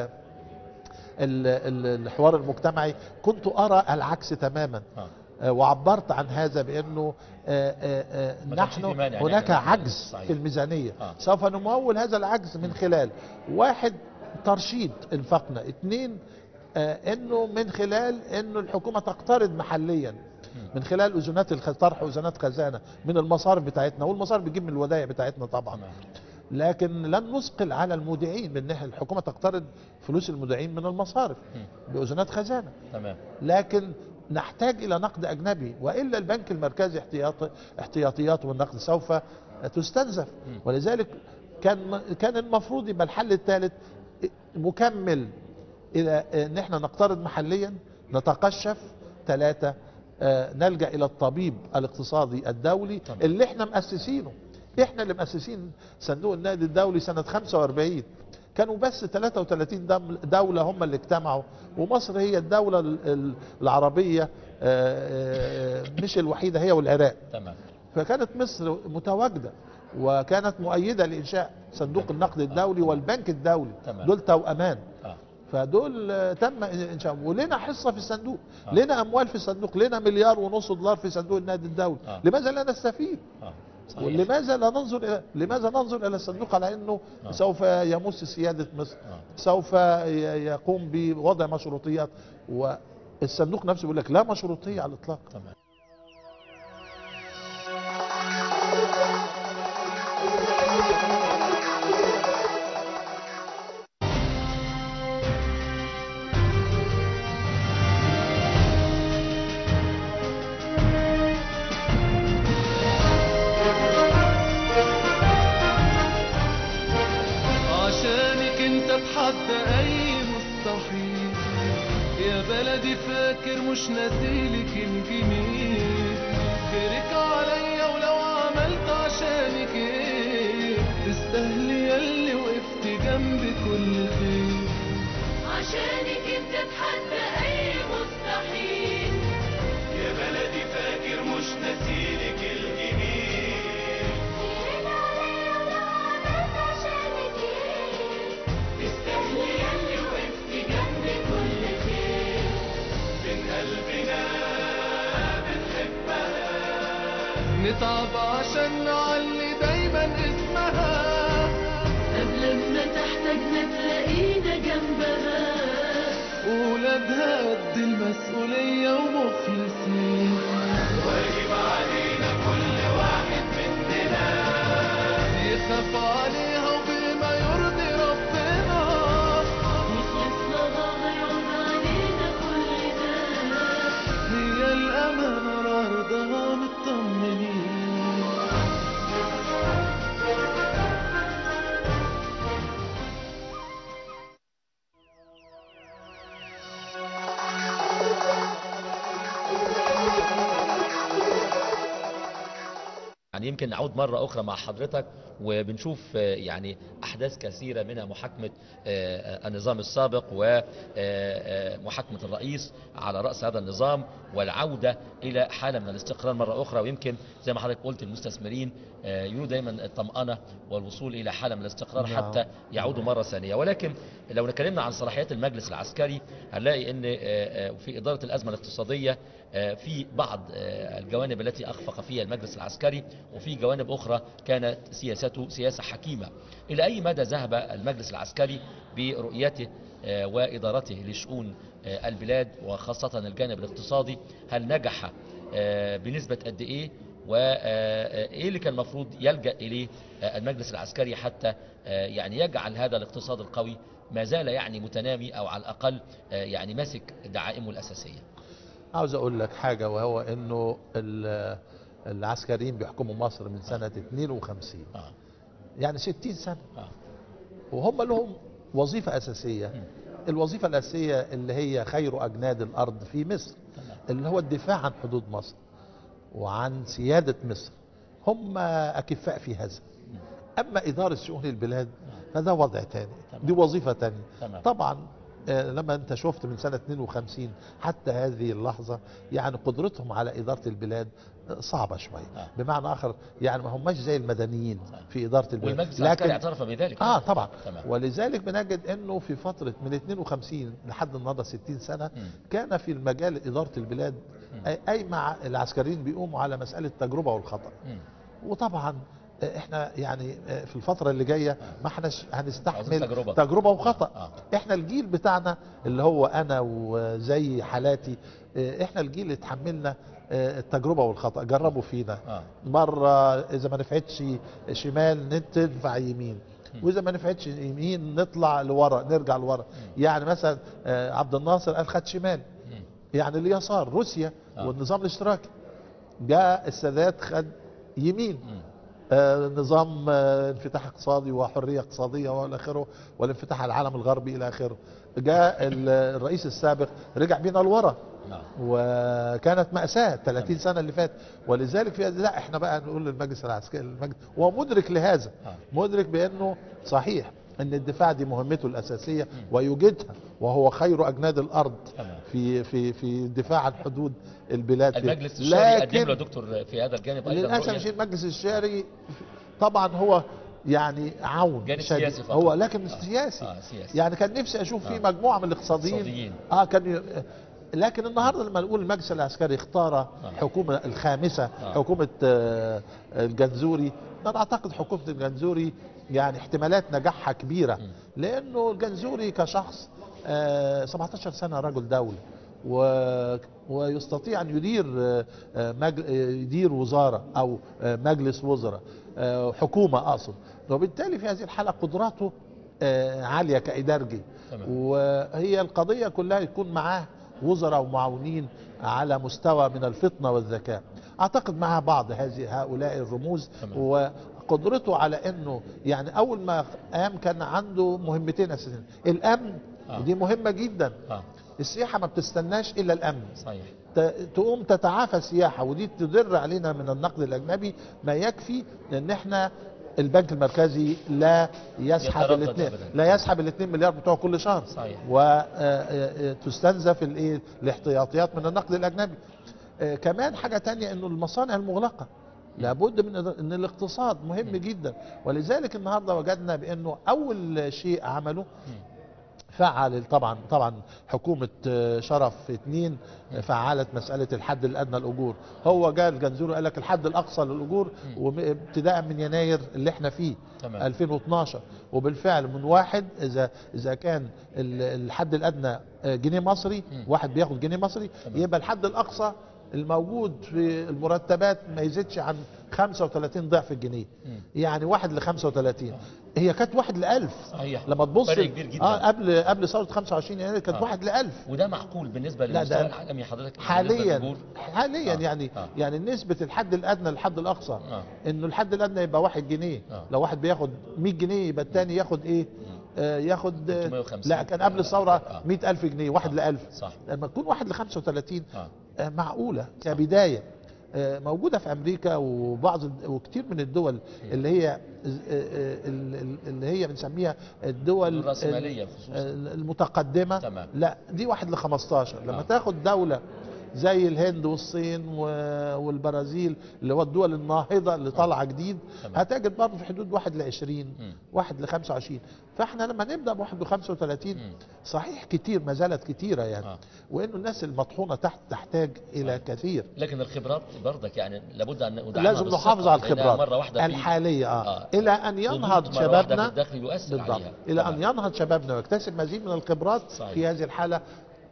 ال- ال- الحوار المجتمعي كنت ارى العكس تماما آه. آه، وعبرت عن هذا بانه آه، آه، آه، ما كانش في نحن مانع إن هناك إحنا عجز صحيح. في الميزانيه آه. سوف نمول هذا العجز من خلال واحد ترشيد انفاقنا اثنين آه، انه من خلال انه الحكومه تقترض محليا من خلال اذونات الخ- طرح اذونات خزانه من المصارف بتاعتنا والمصارف بتجيب من الودائع بتاعتنا طبعا تمام. لكن لن نثقل على المودعين بان إحنا الحكومه تقترض فلوس المودعين من المصارف باذونات خزانه تمام لكن نحتاج الى نقد اجنبي والا البنك المركزي احتياط احتياطياته والنقد سوف تستنزف ولذلك كان كان المفروض يبقى الحل الثالث مكمل الى ان احنا نقترض محليا نتقشف ثلاثه آه، نلجا الى الطبيب الاقتصادي الدولي تمام. اللي احنا مؤسسينه احنا اللي مؤسسين صندوق النقد الدولي سنه 45 كانوا بس 33 دم- دولة هم اللي اجتمعوا ومصر هي الدولة ال- ال- العربية آه، آه، مش الوحيدة هي والعراق تمام فكانت مصر متواجدة وكانت مؤيدة لإنشاء صندوق النقد الدولي والبنك الدولي تمام. دول توأمان اه فدول آه، تم انشاء ولنا حصه في الصندوق آه. لنا اموال في الصندوق لنا مليار ونص دولار في صندوق النقد الدولي آه. لماذا لا نستفيد اه صحيح ولماذا لا ننظر إلى لماذا ننظر الى الصندوق على انه آه. سوف يمس سياده مصر آه. سوف ي- يقوم بوضع مشروطيات والصندوق نفسه بيقول لك لا مشروطيه على الاطلاق تمام عشانك انت بحد اي مستحيل يا بلدي فاكر مش ناسيلك الجميل خيرك عليا ولو عملت عشانك ايه تستاهلي ياللي وقفت جنبي كل خير عشانك انت تحدى اي مستحيل يا بلدي فاكر مش ناسيلك الجميل خيرك عليا ولو عملت عشانك ايه تستاهلي ياللي وقفت جنبي كل خير من قلبنا بنحبها نتعب عشان نعلي دايما اسمها قبل ما تحتاجنا تلاقينا جنبها ولادها قد المسؤولية ومخلصين واجب علينا كل واحد مننا يخاف عليها وبما يرضي ربنا يخلص لها غيرنا علينا كل ده هي الأمانة رضاها مطمنين يعني يمكن نعود مرة أخرى مع حضرتك وبنشوف آه، يعني أحداث كثيرة منها محاكمة آه، آه، النظام السابق ومحاكمة الرئيس على رأس هذا النظام والعودة إلى حالة من الاستقرار مرة أخرى ويمكن زي ما حضرتك قلت المستثمرين آه، يريدوا دايما الطمأنة والوصول إلى حالة من الاستقرار نعم. حتى يعودوا مرة ثانية ولكن لو نتكلمنا عن صلاحيات المجلس العسكري هنلاقي ان آه، آه، في إدارة الأزمة الاقتصادية آه، في بعض آه، الجوانب التي أخفق فيها المجلس العسكري وفي جوانب أخرى كانت سياسته سياسة حكيمة إلى أي مدى ذهب المجلس العسكري برؤيته آه، وإدارته لشؤون آه، البلاد وخاصة الجانب الاقتصادي هل نجح آه، بنسبة قد إيه وايه اللي كان المفروض يلجا اليه آه، المجلس العسكري حتى آه، يعني يجعل هذا الاقتصاد القوي ما زال يعني متنامي او على الاقل آه، يعني ماسك دعائمه الاساسيه عاوز اقول لك حاجة وهو انه ال- العسكريين بيحكموا مصر من سنة 52 اه يعني 60 سنة اه وهم لهم وظيفة أساسية الوظيفة الأساسية اللي هي خير أجناد الأرض في مصر تمام. اللي هو الدفاع عن حدود مصر وعن سيادة مصر هم أكفاء في هذا أما إدارة شؤون البلاد فده وضع تاني تمام. دي وظيفة تانية تمام. طبعا آه، لما انت شفت من سنة 52 حتى هذه اللحظة يعني قدرتهم على إدارة البلاد آه، صعبة شوية آه. بمعنى آخر يعني ما هماش زي المدنيين في إدارة البلاد والمجلس العسكري اعترف بذلك اه طبعا تمام. ولذلك بنجد انه في فتره من 52 لحد النهارده 60 سنه كان في المجال اداره البلاد اي أي مع العسكريين بيقوموا على مساله التجربه والخطا مم. وطبعا آه، احنا يعني آه، في الفتره اللي جايه ما احناش عاوزين هنستحمل تجربة. تجربه وخطا آه. احنا الجيل بتاعنا اللي هو انا وزي حالاتي آه، احنا الجيل اللي اتحملنا آه، التجربه والخطا جربوا فينا آه. مره اذا ما نفعتش شمال تنفع يمين واذا ما نفعتش يمين نطلع لورا نرجع لورا يعني مثلا آه، عبد الناصر قال خد شمال يعني اليسار روسيا آه. والنظام الاشتراكي جاء السادات خد يمين آه، نظام آه، انفتاح اقتصادي وحريه اقتصاديه والى اخره والانفتاح على العالم الغربي الى اخره جاء ال- الرئيس السابق رجع بينا لورا نعم. وكانت مأساة 30 سنة اللي فات ولذلك في لا احنا بقى نقول للمجلس العسكري المجلس هو مدرك لهذا آه. مدرك بانه صحيح ان الدفاع دي مهمته الاساسيه ويوجدها وهو خير اجناد الارض تمام. في في في الدفاع عن حدود البلاد في- المجلس الشوري قدم له لكن دكتور في هذا الجانب ايضا للاسف رؤية. الشيء المجلس الشاري طبعا هو يعني عون جانب شديد. سياسي فقط. هو لكن مش آه. سياسي آه، سياسي. يعني كان نفسي اشوف في آه. مجموعه من الاقتصاديين اقتصاديين. اه كان ي... لكن النهارده لما نقول المجلس العسكري اختار حكومه الخامسه آه. حكومه آه، الجنزوري انا اعتقد حكومه الجنزوري يعني احتمالات نجاحها كبيره لانه الجنزوري كشخص آه، 17 سنه رجل دوله و... ويستطيع ان يدير آه، آه، مج... آه، يدير وزاره او آه، مجلس وزراء آه، حكومه اقصد وبالتالي في هذه الحاله قدراته آه، عاليه كادارجي تمام. وهي القضيه كلها يكون معاه وزراء ومعاونين على مستوى من الفطنه والذكاء اعتقد مع بعض هذه هؤلاء الرموز تمام. وقدرته على انه يعني اول ما قام كان عنده مهمتين اساسيين الامن آه. ودي مهمه جدا اه السياحه ما بتستناش الا الامن صحيح ت- تقوم تتعافى السياحه ودي تدر علينا من النقد الاجنبي ما يكفي ان احنا البنك المركزي لا يسحب يتردد الاثنين أبداً. لا يسحب الاثنين مليار بتوع كل شهر صحيح. وتستنزف الايه الاحتياطيات من النقد الاجنبي آه، كمان حاجه تانية انه المصانع المغلقه لابد من ان الاقتصاد مهم جدا ولذلك النهارده وجدنا بانه اول شيء عمله فعل طبعا طبعا حكومة آه، شرف اتنين آه، فعلت مسألة الحد الأدنى الأجور هو جاء الجنزوري قال لك الحد الأقصى للأجور وابتداء من يناير اللي احنا فيه تمام. 2012 وبالفعل من واحد إذا إذا كان ال- الحد الأدنى آه، جنيه مصري واحد بياخد جنيه مصري يبقى الحد الأقصى الموجود في المرتبات ما يزيدش عن 35 ضعف الجنيه يعني واحد ل 35 هي كانت واحد ل 1000 صحيح. لما تبص فرق كبير جدا. اه قبل قبل ثوره 25 يناير كانت آه. واحد ل 1000 وده معقول بالنسبه لا، للمستوى ده العالمي حضرتك بالنسبة حاليا للأجور؟ حاليا آه. يعني آه. يعني نسبه الحد الادنى للحد الاقصى آه. انه الحد الادنى يبقى واحد جنيه آه. لو واحد بياخد 100 جنيه يبقى الثاني ياخد ايه آه ياخد آه 350. لا كان قبل الثوره آه. 100000 جنيه واحد آه. ل 1000 صح. لما تكون واحد ل 35 آه. آه، معقوله كبدايه آه، موجوده في امريكا وبعض الد- وكتير من الدول اللي هي آه، آه، ال- ال- اللي هي بنسميها الدول الرأسمالية ال- خصوصاً. المتقدمه تمام. لا دي واحد ل 15 لما آه. تاخد دوله زي الهند والصين و- والبرازيل اللي هو الدول الناهضه اللي طالعه جديد تمام. هتجد برضه في حدود واحد ل 20 واحد ل 25 فاحنا لما نبدا بواحد ل 35 صحيح كتير ما زالت كتيره يعني آه. وانه الناس المطحونه تحت تحتاج الى كثير لكن الخبرات برضك يعني لابد ان ندعمها لازم بالثقة، نحافظ على لأنها الخبرات مره واحده في- الحاليه آه. آه. الى ان ينهض هبوط مرة واحدة شبابنا في الدخل يؤثر بالضبط عليها الى تمام. ان ينهض شبابنا ويكتسب مزيد من الخبرات صحيح. في هذه الحاله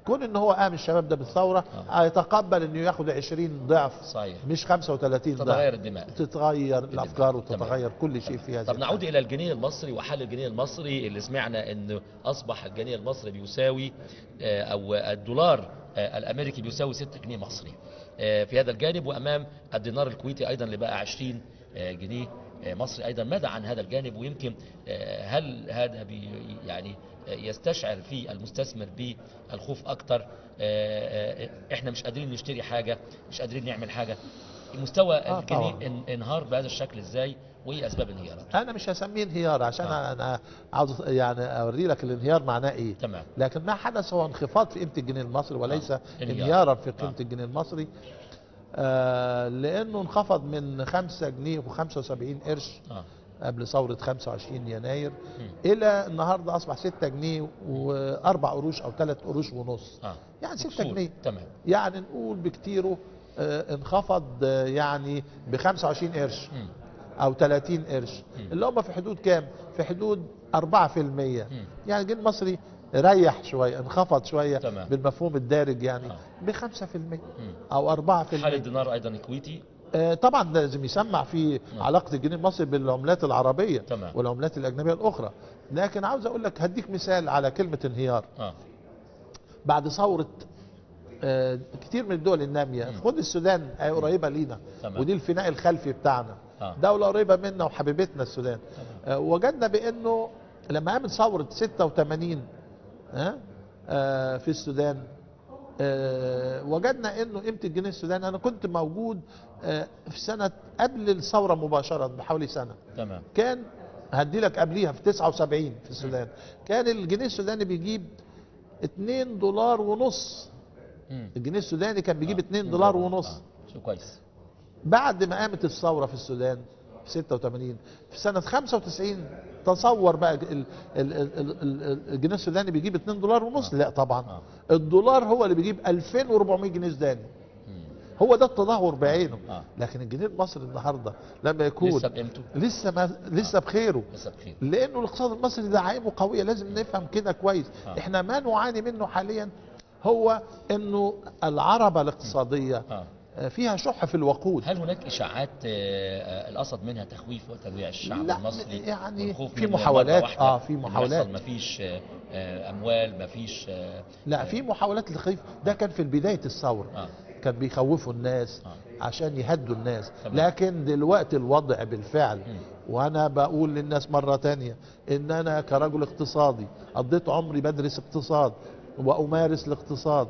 كون ان هو قام الشباب ده بالثوره هيتقبل انه ياخد 20 ضعف صحيح مش 35 ضعف تتغير الدماء تتغير الافكار تمام. وتتغير كل شيء في هذا طب نعود الى الجنيه المصري وحل الجنيه المصري اللي سمعنا انه اصبح الجنيه المصري بيساوي آه، او الدولار آه، الامريكي بيساوي 6 جنيه مصري آه، في هذا الجانب وامام الدينار الكويتي ايضا اللي بقى 20 آه، جنيه آه، مصري ايضا ماذا عن هذا الجانب ويمكن آه، هل هذا بي يعني آه، يستشعر في المستثمر بالخوف اكتر آه، آه، احنا مش قادرين نشتري حاجه مش قادرين نعمل حاجه مستوى آه، الجنيه طبعاً. ان- انهار بهذا الشكل ازاي وايه اسباب انهياره انا مش هسميه انهيار عشان آه. انا عاوز يعني اوري لك الانهيار معناه ايه تمام لكن ما حدث هو انخفاض في قيمه الجنيه المصري وليس آه. انهيار. انهيارا في قيمه آه. الجنيه المصري آه لانه انخفض من 5 جنيه و75 قرش اه قبل ثوره 25 يناير مم. الى النهارده اصبح 6 جنيه و4 قروش او 3 قروش ونص اه يعني 6 مكسور. جنيه تمام يعني نقول بكتيره آه انخفض آه يعني ب 25 قرش مم. او 30 قرش مم. اللي هم في حدود كام في حدود 4% مم. يعني الجنيه المصري ريح شويه انخفض شويه تمام. بالمفهوم الدارج يعني آه. ب 5% مم. او 4% حال الدينار ايضا الكويتي آه، طبعا ده لازم يسمع في نعم. علاقه الجنيه المصري بالعملات العربيه تمام. والعملات الاجنبيه الاخرى لكن عاوز اقول لك هديك مثال على كلمه انهيار اه بعد ثوره آه، كتير من الدول الناميه مم. خد السودان آه، قريبه لينا تمام. ودي الفناء الخلفي بتاعنا آه. دوله قريبه منا وحبيبتنا السودان آه، وجدنا بانه لما قامت ثوره 86 ها آه، في السودان آه، وجدنا انه قيمه الجنيه السوداني انا كنت موجود آه، في سنه قبل الثوره مباشره بحوالي سنه تمام كان هدي لك قبليها في 79 في السودان كان الجنيه السوداني بيجيب 2 دولار ونص مم. الجنيه السوداني كان بيجيب آه. 2 دولار ونص آه. شو كويس بعد ما قامت الثوره في السودان في 86 في سنه 95 تصور بقى ال- ال- ال- ال- ال- الجنيه السوداني بيجيب 2 دولار ونص آه. لا طبعا آه. الدولار هو اللي بيجيب 2400 جنيه سوداني مم. هو ده التدهور بعينه آه. لكن الجنيه المصري النهارده لما يكون لسه بقيمته لسه ما لسه بخيره لسه بخير لانه الاقتصاد المصري دعايمه قويه لازم نفهم كده كويس آه. احنا ما نعاني منه حاليا هو انه العربه الاقتصاديه اه آه، فيها شح في الوقود هل هناك اشاعات آه، آه، القصد منها تخويف وترويع الشعب لا، المصري يعني والخوف في منه محاولات، مرة واحدة آه، في إن محاولات. يحصل مفيش آه، آه، اموال مفيش آه، لا في محاولات للخيف ده كان في بدايه الثوره آه. كان بيخوفوا الناس آه. عشان يهدوا الناس تمام. لكن دلوقتي الوضع بالفعل مم. وانا بقول للناس مره تانية ان انا كرجل اقتصادي قضيت عمري بدرس اقتصاد وامارس الاقتصاد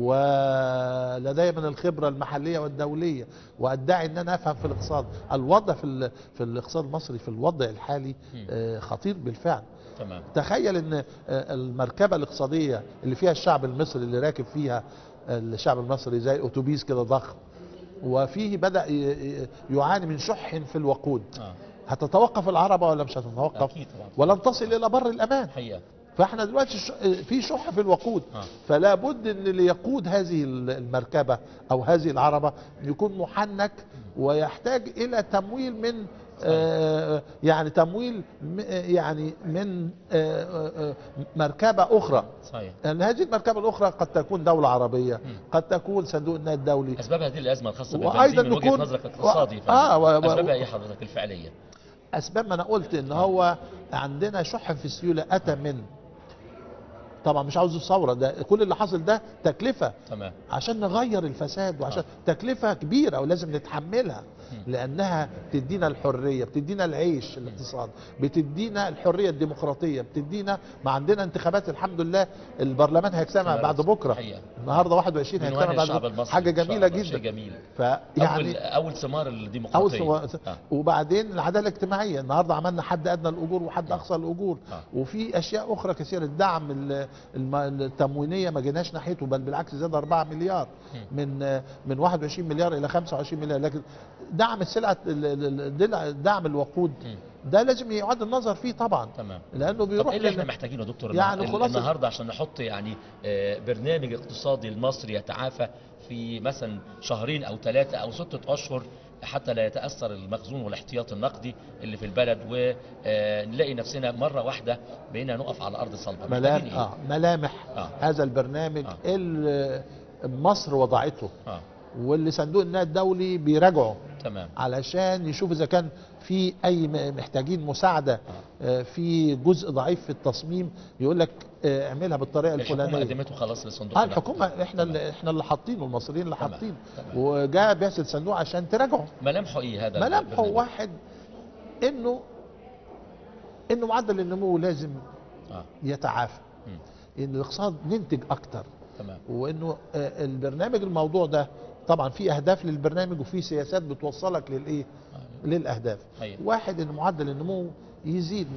ولدي من الخبره المحليه والدوليه وادعي ان انا افهم في الاقتصاد الوضع في ال- في الاقتصاد المصري في الوضع الحالي مم. آه، خطير بالفعل تمام تخيل ان آه، المركبه الاقتصاديه اللي فيها الشعب المصري اللي راكب فيها الشعب المصري زي اتوبيس كده ضخم وفيه بدا ي- ي- يعاني من شح في الوقود اه هتتوقف العربه ولا مش هتتوقف اكيد طبعا ولن تصل الى بر الامان حقيقه فاحنا دلوقتي ش- في شح في الوقود آه. فلا بد ان اللي يقود هذه المركبه او هذه العربه يكون محنك ويحتاج الى تمويل من آه يعني تمويل م- يعني من آه آه مركبه اخرى صحيح لان هذه المركبه الاخرى قد تكون دوله عربيه قد تكون صندوق النقد الدولي اسباب هذه الازمه الخاصه وأيضاً بالبنزين من وجهه نكون- نظرك الاقتصادي و- فندم. آه، و- و- اسبابها ايه حضرتك الفعليه اسباب ما انا قلت ان هو عندنا شح في السيوله اتى من طبعا مش عاوز الثوره ده كل اللي حصل ده تكلفه تمام عشان نغير الفساد وعشان تكلفه كبيره ولازم نتحملها لانها بتدينا الحريه بتدينا العيش الاقتصاد بتدينا الحريه الديمقراطيه بتدينا ما عندنا انتخابات الحمد لله البرلمان هيجتمع تمام. بعد بكره حقيقة. النهارده 21 من هيجتمع وين بعد الشعب بكره المصري حاجه إن شاء جميله الله، شيء جدا جميل فيعني اول اول ثمار أول الديمقراطيه سوا... آه. وبعدين العداله الاجتماعيه النهارده عملنا حد ادنى الاجور وحد اقصى الاجور آه. وفي اشياء اخرى كثيره الدعم ال- الم- التموينيه ما جيناش ناحيته بل بالعكس زاد 4 مليار من من 21 مليار الى 25 مليار لكن دعم السلعه ال- ال- ال- دعم الوقود ده لازم يعاد النظر فيه طبعا تمام لانه طب بيروح ايه اللي احنا لل- محتاجينه يا دكتور يعني النهار- خلاصة- النهارده عشان نحط يعني آه، برنامج اقتصادي المصري يتعافى في مثلا شهرين او ثلاثه او سته اشهر حتى لا يتاثر المخزون والاحتياط النقدي اللي في البلد ونلاقي نفسنا مره واحده بقينا نقف على ارض صلبه محتاجين ملامح إيه؟ آه ملامح آه. هذا البرنامج آه. اللي مصر وضعته اه واللي صندوق النقد الدولي بيراجعه تمام علشان يشوف اذا كان في اي م- محتاجين مساعده آه، في جزء ضعيف في التصميم يقول لك آه، اعملها بالطريقه الحكومه الفلانيه قدمته خلاص للصندوق اه النقدي. الحكومه احنا اللي احنا اللي حاطينه المصريين اللي تمام، حاطين تمام. وجاء بعثه الصندوق عشان تراجعه ملامحه ايه هذا ملامحه البرنامج؟ واحد انه انه معدل النمو لازم اه يتعافى مم. ان الاقتصاد ننتج اكتر تمام وانه آه، البرنامج الموضوع ده طبعا في اهداف للبرنامج وفي سياسات بتوصلك للايه آه. للاهداف أيوة. واحد ان معدل النمو يزيد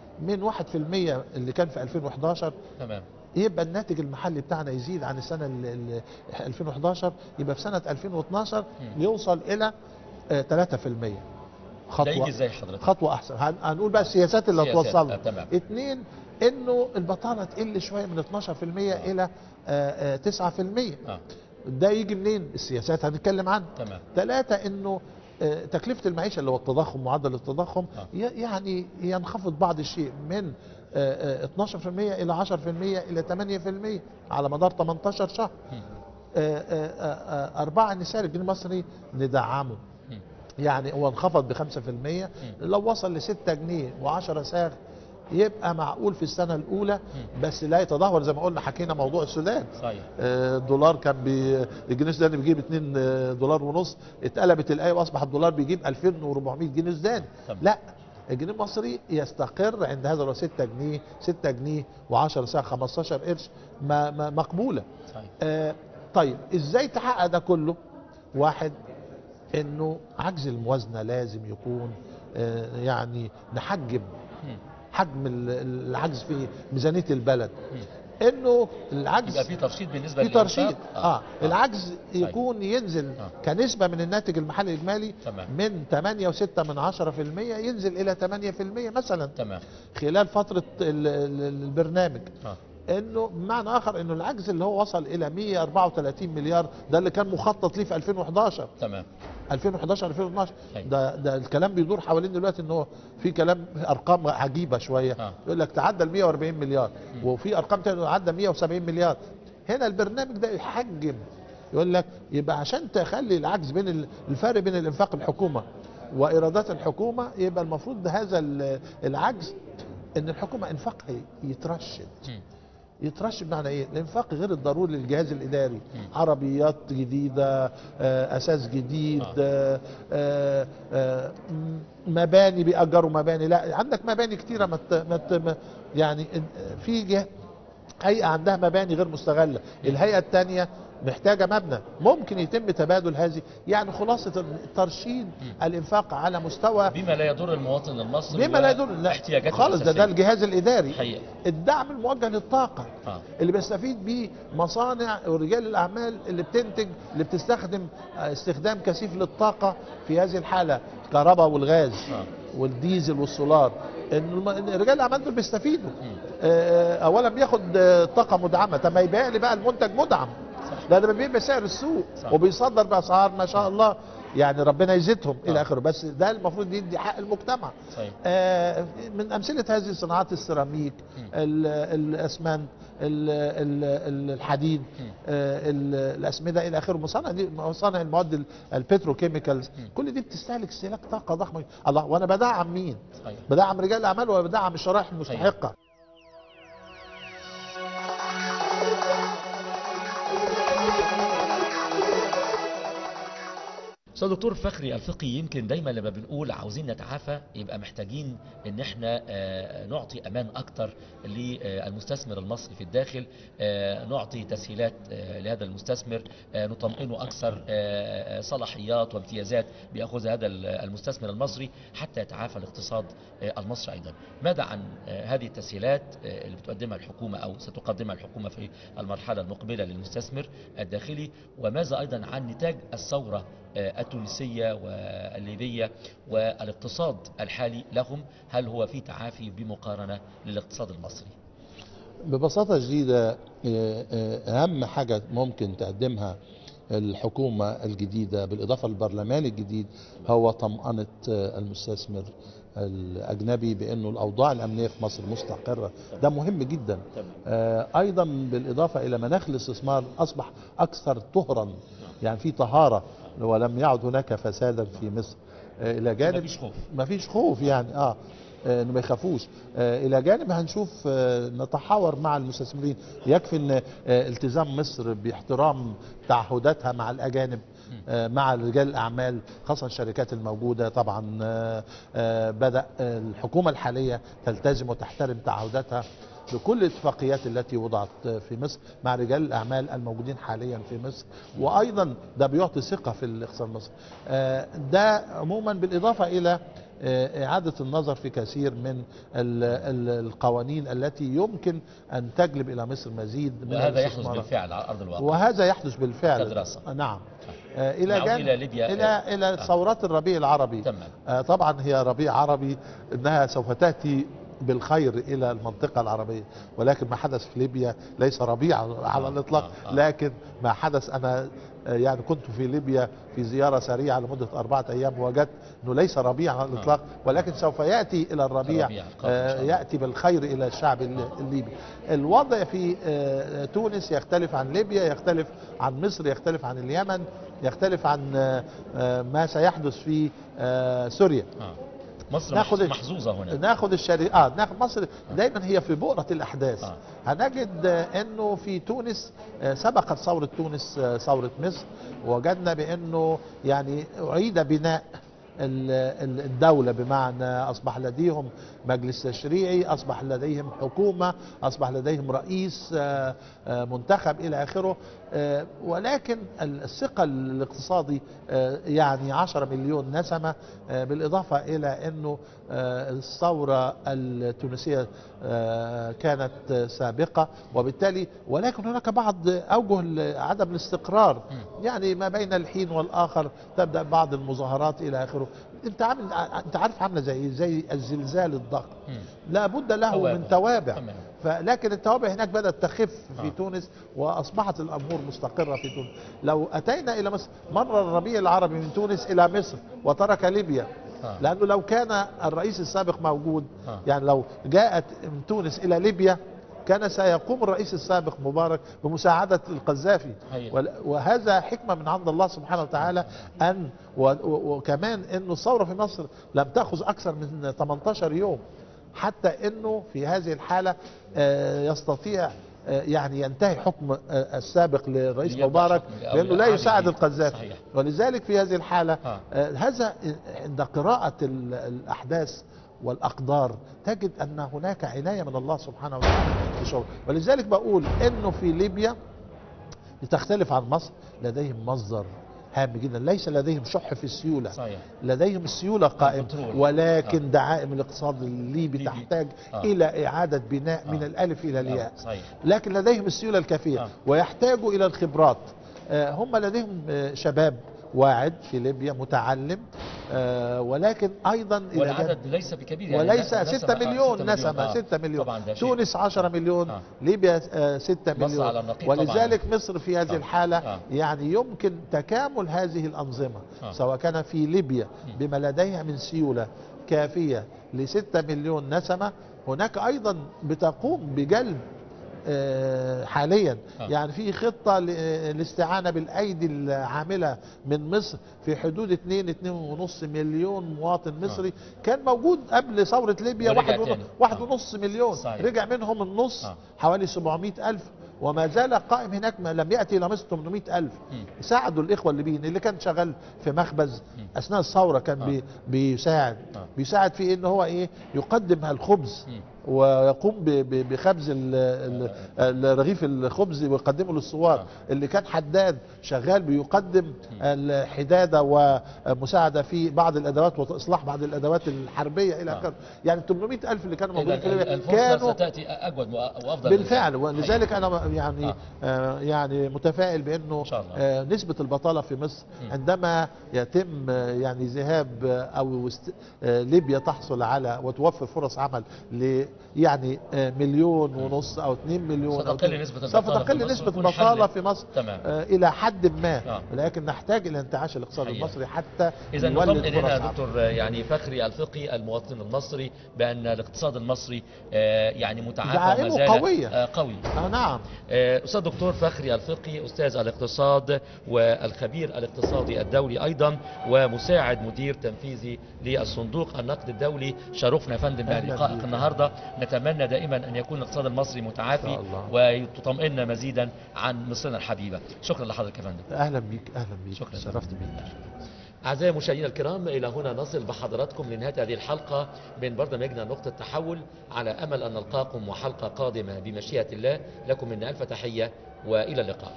من 1% اللي كان في 2011 تمام يبقى الناتج المحلي بتاعنا يزيد عن السنه ال- ال- 2011 يبقى في سنه 2012 مم. يوصل الى آه، 3% ده خطوه يجي ازاي حضرتك؟ خطوه احسن هن- هنقول بقى السياسات اللي سياسات، هتوصلنا آه، تمام. اثنين انه البطاله تقل شويه من 12% الى آه، آه، 9% اه ده يجي منين السياسات هنتكلم عنها تمام ثلاثة انه آه، تكلفة المعيشة اللي هو التضخم معدل التضخم آه. ي- يعني ينخفض بعض الشيء من آه، آه، 12% إلى 10% إلى 8% على مدار 18 شهر مم. آه، آه، آه، آه، أربعة نساء الجنيه المصري ندعمه مم. يعني هو انخفض ب 5% لو وصل ل 6 جنيه و10 ساغ يبقى معقول في السنة الأولى بس لا يتدهور زي ما قلنا حكينا موضوع السودان صحيح آه، الدولار كان بي الجنيه السوداني بيجيب 2 آه، دولار ونص اتقلبت الايه واصبح الدولار بيجيب 2400 جنيه سوداني تمام. لا الجنيه المصري يستقر عند هذا اللي هو 6 جنيه 6 جنيه و10 ساعه 15 قرش ما ما مقبوله صحيح آه طيب ازاي تحقق ده كله واحد انه عجز الموازنه لازم يكون آه يعني نحجم مم. حجم ال- العجز في ميزانيه البلد انه العجز يبقى في ترشيد بالنسبه في للإنفاق؟ ترشيد اه, آه. العجز يكون ينزل آه. كنسبة من الناتج المحلي الإجمالي تمام. من 8.6 من 10% ينزل إلى 8% مثلا تمام خلال فترة ال- ال- البرنامج اه انه بمعنى اخر انه العجز اللي هو وصل الى 134 مليار ده اللي كان مخطط ليه في 2011 تمام 2011 2012 أيوة. ده ده الكلام بيدور حوالين دلوقتي ان هو في كلام ارقام عجيبه شويه آه. يقول لك تعدى ال 140 مليار وفي ارقام تانية عدى 170 مليار هنا البرنامج ده يحجم يقول لك يبقى عشان تخلي العجز بين ال- الفرق بين الانفاق الحكومه وايرادات الحكومه يبقى المفروض هذا ال- العجز ان الحكومه انفاقها يترشد مم. يترشد بمعنى ايه؟ الانفاق غير الضروري للجهاز الاداري عربيات جديده آه، اساس جديد آه. آه، آه، آه، م- مباني بيأجروا مباني لا عندك مباني كتيره ما ت- ما ت- ما- يعني إن- في جهه هيئه عندها مباني غير مستغله الهيئه الثانيه محتاجه مبنى ممكن يتم تبادل هذه يعني خلاصه ترشيد الانفاق على مستوى بما لا يضر المواطن المصري بما لا يدل لا احتياجاته خالص ده ده الأساسية. الجهاز الاداري حقيقة. الدعم الموجه للطاقه اه اللي بيستفيد بيه مصانع ورجال الاعمال اللي بتنتج اللي بتستخدم آه، استخدام كثيف للطاقه في هذه الحاله الكهرباء والغاز آه. والديزل والسولار ان الم- إن رجال الاعمال دول بيستفيدوا آه، اولا بياخد آه، طاقه مدعمه طب ما يبيع لي بقى المنتج مدعم ده ده بيبيع بسعر السوق صح. وبيصدر باسعار ما شاء الله يعني ربنا يزيدهم آه. الى اخره بس ده المفروض يدي حق المجتمع صحيح آه، من امثله هذه صناعات السيراميك ال- الاسمنت ال- ال- ال- الحديد آه، ال- الاسمده الى اخره مصانع دي مصانع المواد ال- البتروكيميكالز كل دي بتستهلك استهلاك طاقه ضخمه الله وانا بدعم مين صحيح بدعم رجال الاعمال ولا بدعم الشرائح المستحقه استاذ دكتور فخري الفقي يمكن دايما لما بنقول عاوزين نتعافى يبقى محتاجين ان احنا آه، نعطي امان اكتر للمستثمر المصري في الداخل آه، نعطي تسهيلات آه، لهذا المستثمر آه، نطمئنه اكثر آه، آه، صلاحيات وامتيازات بياخذ هذا المستثمر المصري حتى يتعافى الاقتصاد آه، المصري ايضا ماذا عن آه، هذه التسهيلات آه، اللي بتقدمها الحكومه او ستقدمها الحكومه في المرحله المقبله للمستثمر الداخلي وماذا ايضا عن نتاج الثوره آه، التونسية والليبية والاقتصاد الحالي لهم هل هو في تعافي بمقارنة للاقتصاد المصري ببساطة شديدة آه، آه، أهم حاجة ممكن تقدمها الحكومة الجديدة بالإضافة للبرلمان الجديد هو طمأنة آه، المستثمر الأجنبي بأنه الأوضاع الأمنية في مصر مستقرة ده مهم جدا آه، أيضا بالإضافة إلى مناخ الاستثمار أصبح أكثر طهرا يعني في طهارة ولم يعد هناك فسادا في مصر آه، إلى جانب مفيش خوف. مفيش خوف يعني اه آه، انه ما يخافوش آه، الى جانب هنشوف آه، نتحاور مع المستثمرين يكفي ان آه، التزام مصر باحترام تعهداتها مع الاجانب آه، مع رجال الاعمال خاصه الشركات الموجوده طبعا آه، آه، بدا آه، الحكومه الحاليه تلتزم وتحترم تعهداتها بكل الاتفاقيات التي وضعت في مصر مع رجال الاعمال الموجودين حاليا في مصر وايضا ده بيعطي ثقه في الاقتصاد المصري آه، ده عموما بالاضافه الى آه، إعادة النظر في كثير من ال- ال- القوانين التي يمكن أن تجلب إلى مصر مزيد من وهذا يحدث الاستثمارات. بالفعل على ارض الواقع وهذا يحدث بالفعل كدراسة. نعم آه، إلى نعود جانب إلى ليبيا. إلى إلى آه. ثورات الربيع العربي تمام. آه، طبعا هي ربيع عربي إنها سوف تأتي بالخير إلى المنطقة العربية ولكن ما حدث في ليبيا ليس ربيع على آه، الإطلاق آه، آه. لكن ما حدث أنا آه، يعني كنت في ليبيا في زيارة سريعة لمدة أربعة أيام وجدت أنه ليس ربيع على الإطلاق ولكن سوف يأتي إلى الربيع الربيع القادم إن شاء آه، الله. يأتي بالخير إلى الشعب الل- الليبي الوضع في آه، تونس يختلف عن ليبيا يختلف عن مصر يختلف عن اليمن يختلف عن آه، آه، ما سيحدث في آه، سوريا آه. مصر ناخد محظ- محظوظه هنا ناخد الشريعة اه ناخد مصر دايما هي في بؤرة الأحداث آه. هنجد آه، أنه في تونس آه، سبقت ثورة تونس آه، ثورة مصر وجدنا بأنه يعني أعيد بناء ال- ال- الدولة بمعنى أصبح لديهم مجلس تشريعي أصبح لديهم حكومة أصبح لديهم رئيس آه، آه، منتخب إلى آخره آه، ولكن الثقة الاقتصادي آه، يعني 10 مليون نسمة آه، بالإضافة إلى أنه آه، الثورة التونسية آه، كانت آه، سابقة وبالتالي ولكن هناك بعض أوجه ال- عدم الاستقرار يعني ما بين الحين والآخر تبدأ بعض المظاهرات إلى آخره انت عامل انت عارف عامله زي إيه؟ زي الزلزال الضخم لا بد له توابع. من توابع تمام. فلكن التوابع هناك بدأت تخف في آه. تونس وأصبحت الأمور مستقرة في تونس لو أتينا إلى مصر مر الربيع العربي من تونس إلى مصر وترك ليبيا آه. لأنه لو كان الرئيس السابق موجود آه. يعني لو جاءت من تونس إلى ليبيا كان سيقوم الرئيس السابق مبارك بمساعدة القذافي حقيقة. ول- وهذا حكمة من عند الله سبحانه وتعالى أن و- و- وكمان أنه الثورة في مصر لم تأخذ أكثر من 18 يوم حتى أنه في هذه الحالة آه، يستطيع آه، يعني ينتهي حكم آه، السابق للرئيس ليبدأ مبارك حكم- أو لأنه لا عام يساعد جديد. القذافي صحيح. ولذلك في هذه الحالة آه. آه، هذا عند قراءة ال- الأحداث والأقدار تجد أن هناك عناية من الله سبحانه وتعالى في شغل ولذلك بقول أنه في ليبيا تختلف عن مصر لديهم مصدر هام جدا ليس لديهم شح في السيولة صحيح. لديهم السيولة قائمة البترول. ولكن آه. دعائم الاقتصاد الليبي ليبي. تحتاج آه. إلى إعادة بناء من آه. الألف إلى آه، الياء صحيح. لكن لديهم السيولة الكافية آه. ويحتاجوا إلى الخبرات آه، هم لديهم آه، شباب واعد في ليبيا متعلم آه، ولكن أيضا إلى جانب- والعدد ليس بكبير يعني وليس نسمة- 6 آه، مليون ستة نسمة آه. 6 مليون طبعا ده شيء. تونس 10 مليون آه. ليبيا آه، 6 مصر مليون على النقيض ولذلك طبعاً. مصر في هذه آه. الحالة آه. يعني يمكن تكامل هذه الأنظمة آه. سواء كان في ليبيا بما لديها من سيولة كافية ل 6 مليون نسمة هناك أيضا بتقوم بجلب آه، حاليا آه. يعني في خطة ل- للاستعانة بالأيدي العاملة من مصر في حدود 2 2.5 مليون مواطن مصري كان موجود قبل ثورة ليبيا ورجع واحد ون- تاني. واحد آه. ونص مليون صحيح. رجع منهم النص آه. حوالي 700 ألف وما زال قائم هناك ما لم يأتي إلى مصر 800 ألف مم. ساعدوا الإخوة الليبيين اللي كان شغال في مخبز أثناء الثورة كان آه. بي بيساعد آه. بيساعد في إن هو إيه يقدم الخبز مم. ويقوم ب- ب- بخبز ال- ال- الرغيف الخبز ويقدمه للثوار آه. اللي كان حداد شغال بيقدم الحدادة ومساعدة في بعض الأدوات وإصلاح بعض الأدوات الحربية إلى آه. آخره يعني 800 ألف اللي كانوا إذا موجودين في ليبيا الفرصة كانوا ستأتي أجود وأفضل بالفعل حقيقة. ولذلك انا يعني آه. آه يعني متفائل بانه إن شاء الله. آه نسبه البطاله في مصر عندما يتم آه يعني ذهاب آه او است- آه ليبيا تحصل على وتوفر فرص عمل ل يعني آه، مليون ونص او 2 مليون أو ستقل اتنين- نسبة سوف البطالة في تقل مصر نسبة ويكون البطالة حل- في مصر تمام. آه، الى حد ما آه. لكن نحتاج الى انتعاش الاقتصاد حقيقة. المصري حتى إذا يولد نطمئن هنا فرص يا عمل. دكتور يعني فخري الفقي المواطن المصري بأن الاقتصاد المصري آه، يعني متعافى دعائمه وما زال قوية. آه، قوي آه نعم آه، أستاذ دكتور فخري الفقي أستاذ الاقتصاد والخبير الاقتصادي الدولي أيضا ومساعد مدير تنفيذي للصندوق النقد الدولي شرفنا يا فندم أهلاً بلقائك بيك. النهاردة نتمنى دائما أن يكون الاقتصاد المصري متعافي إن شاء الله. وتطمئننا مزيدا عن مصرنا الحبيبة شكرا لحضرتك يا فندم اهلا بيك اهلا بيك شكراً. شرفت بيك أعزائي المشاهدين الكرام إلى هنا نصل بحضراتكم لنهاية هذه الحلقة من برنامجنا نقطة تحول على أمل أن نلقاكم وحلقة قادمة بمشيئة الله لكم منا ألف تحية وإلى اللقاء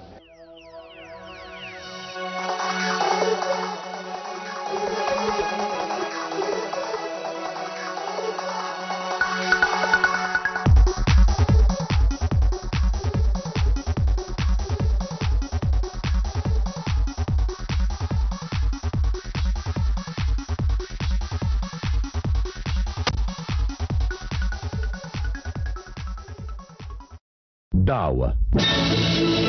دعوة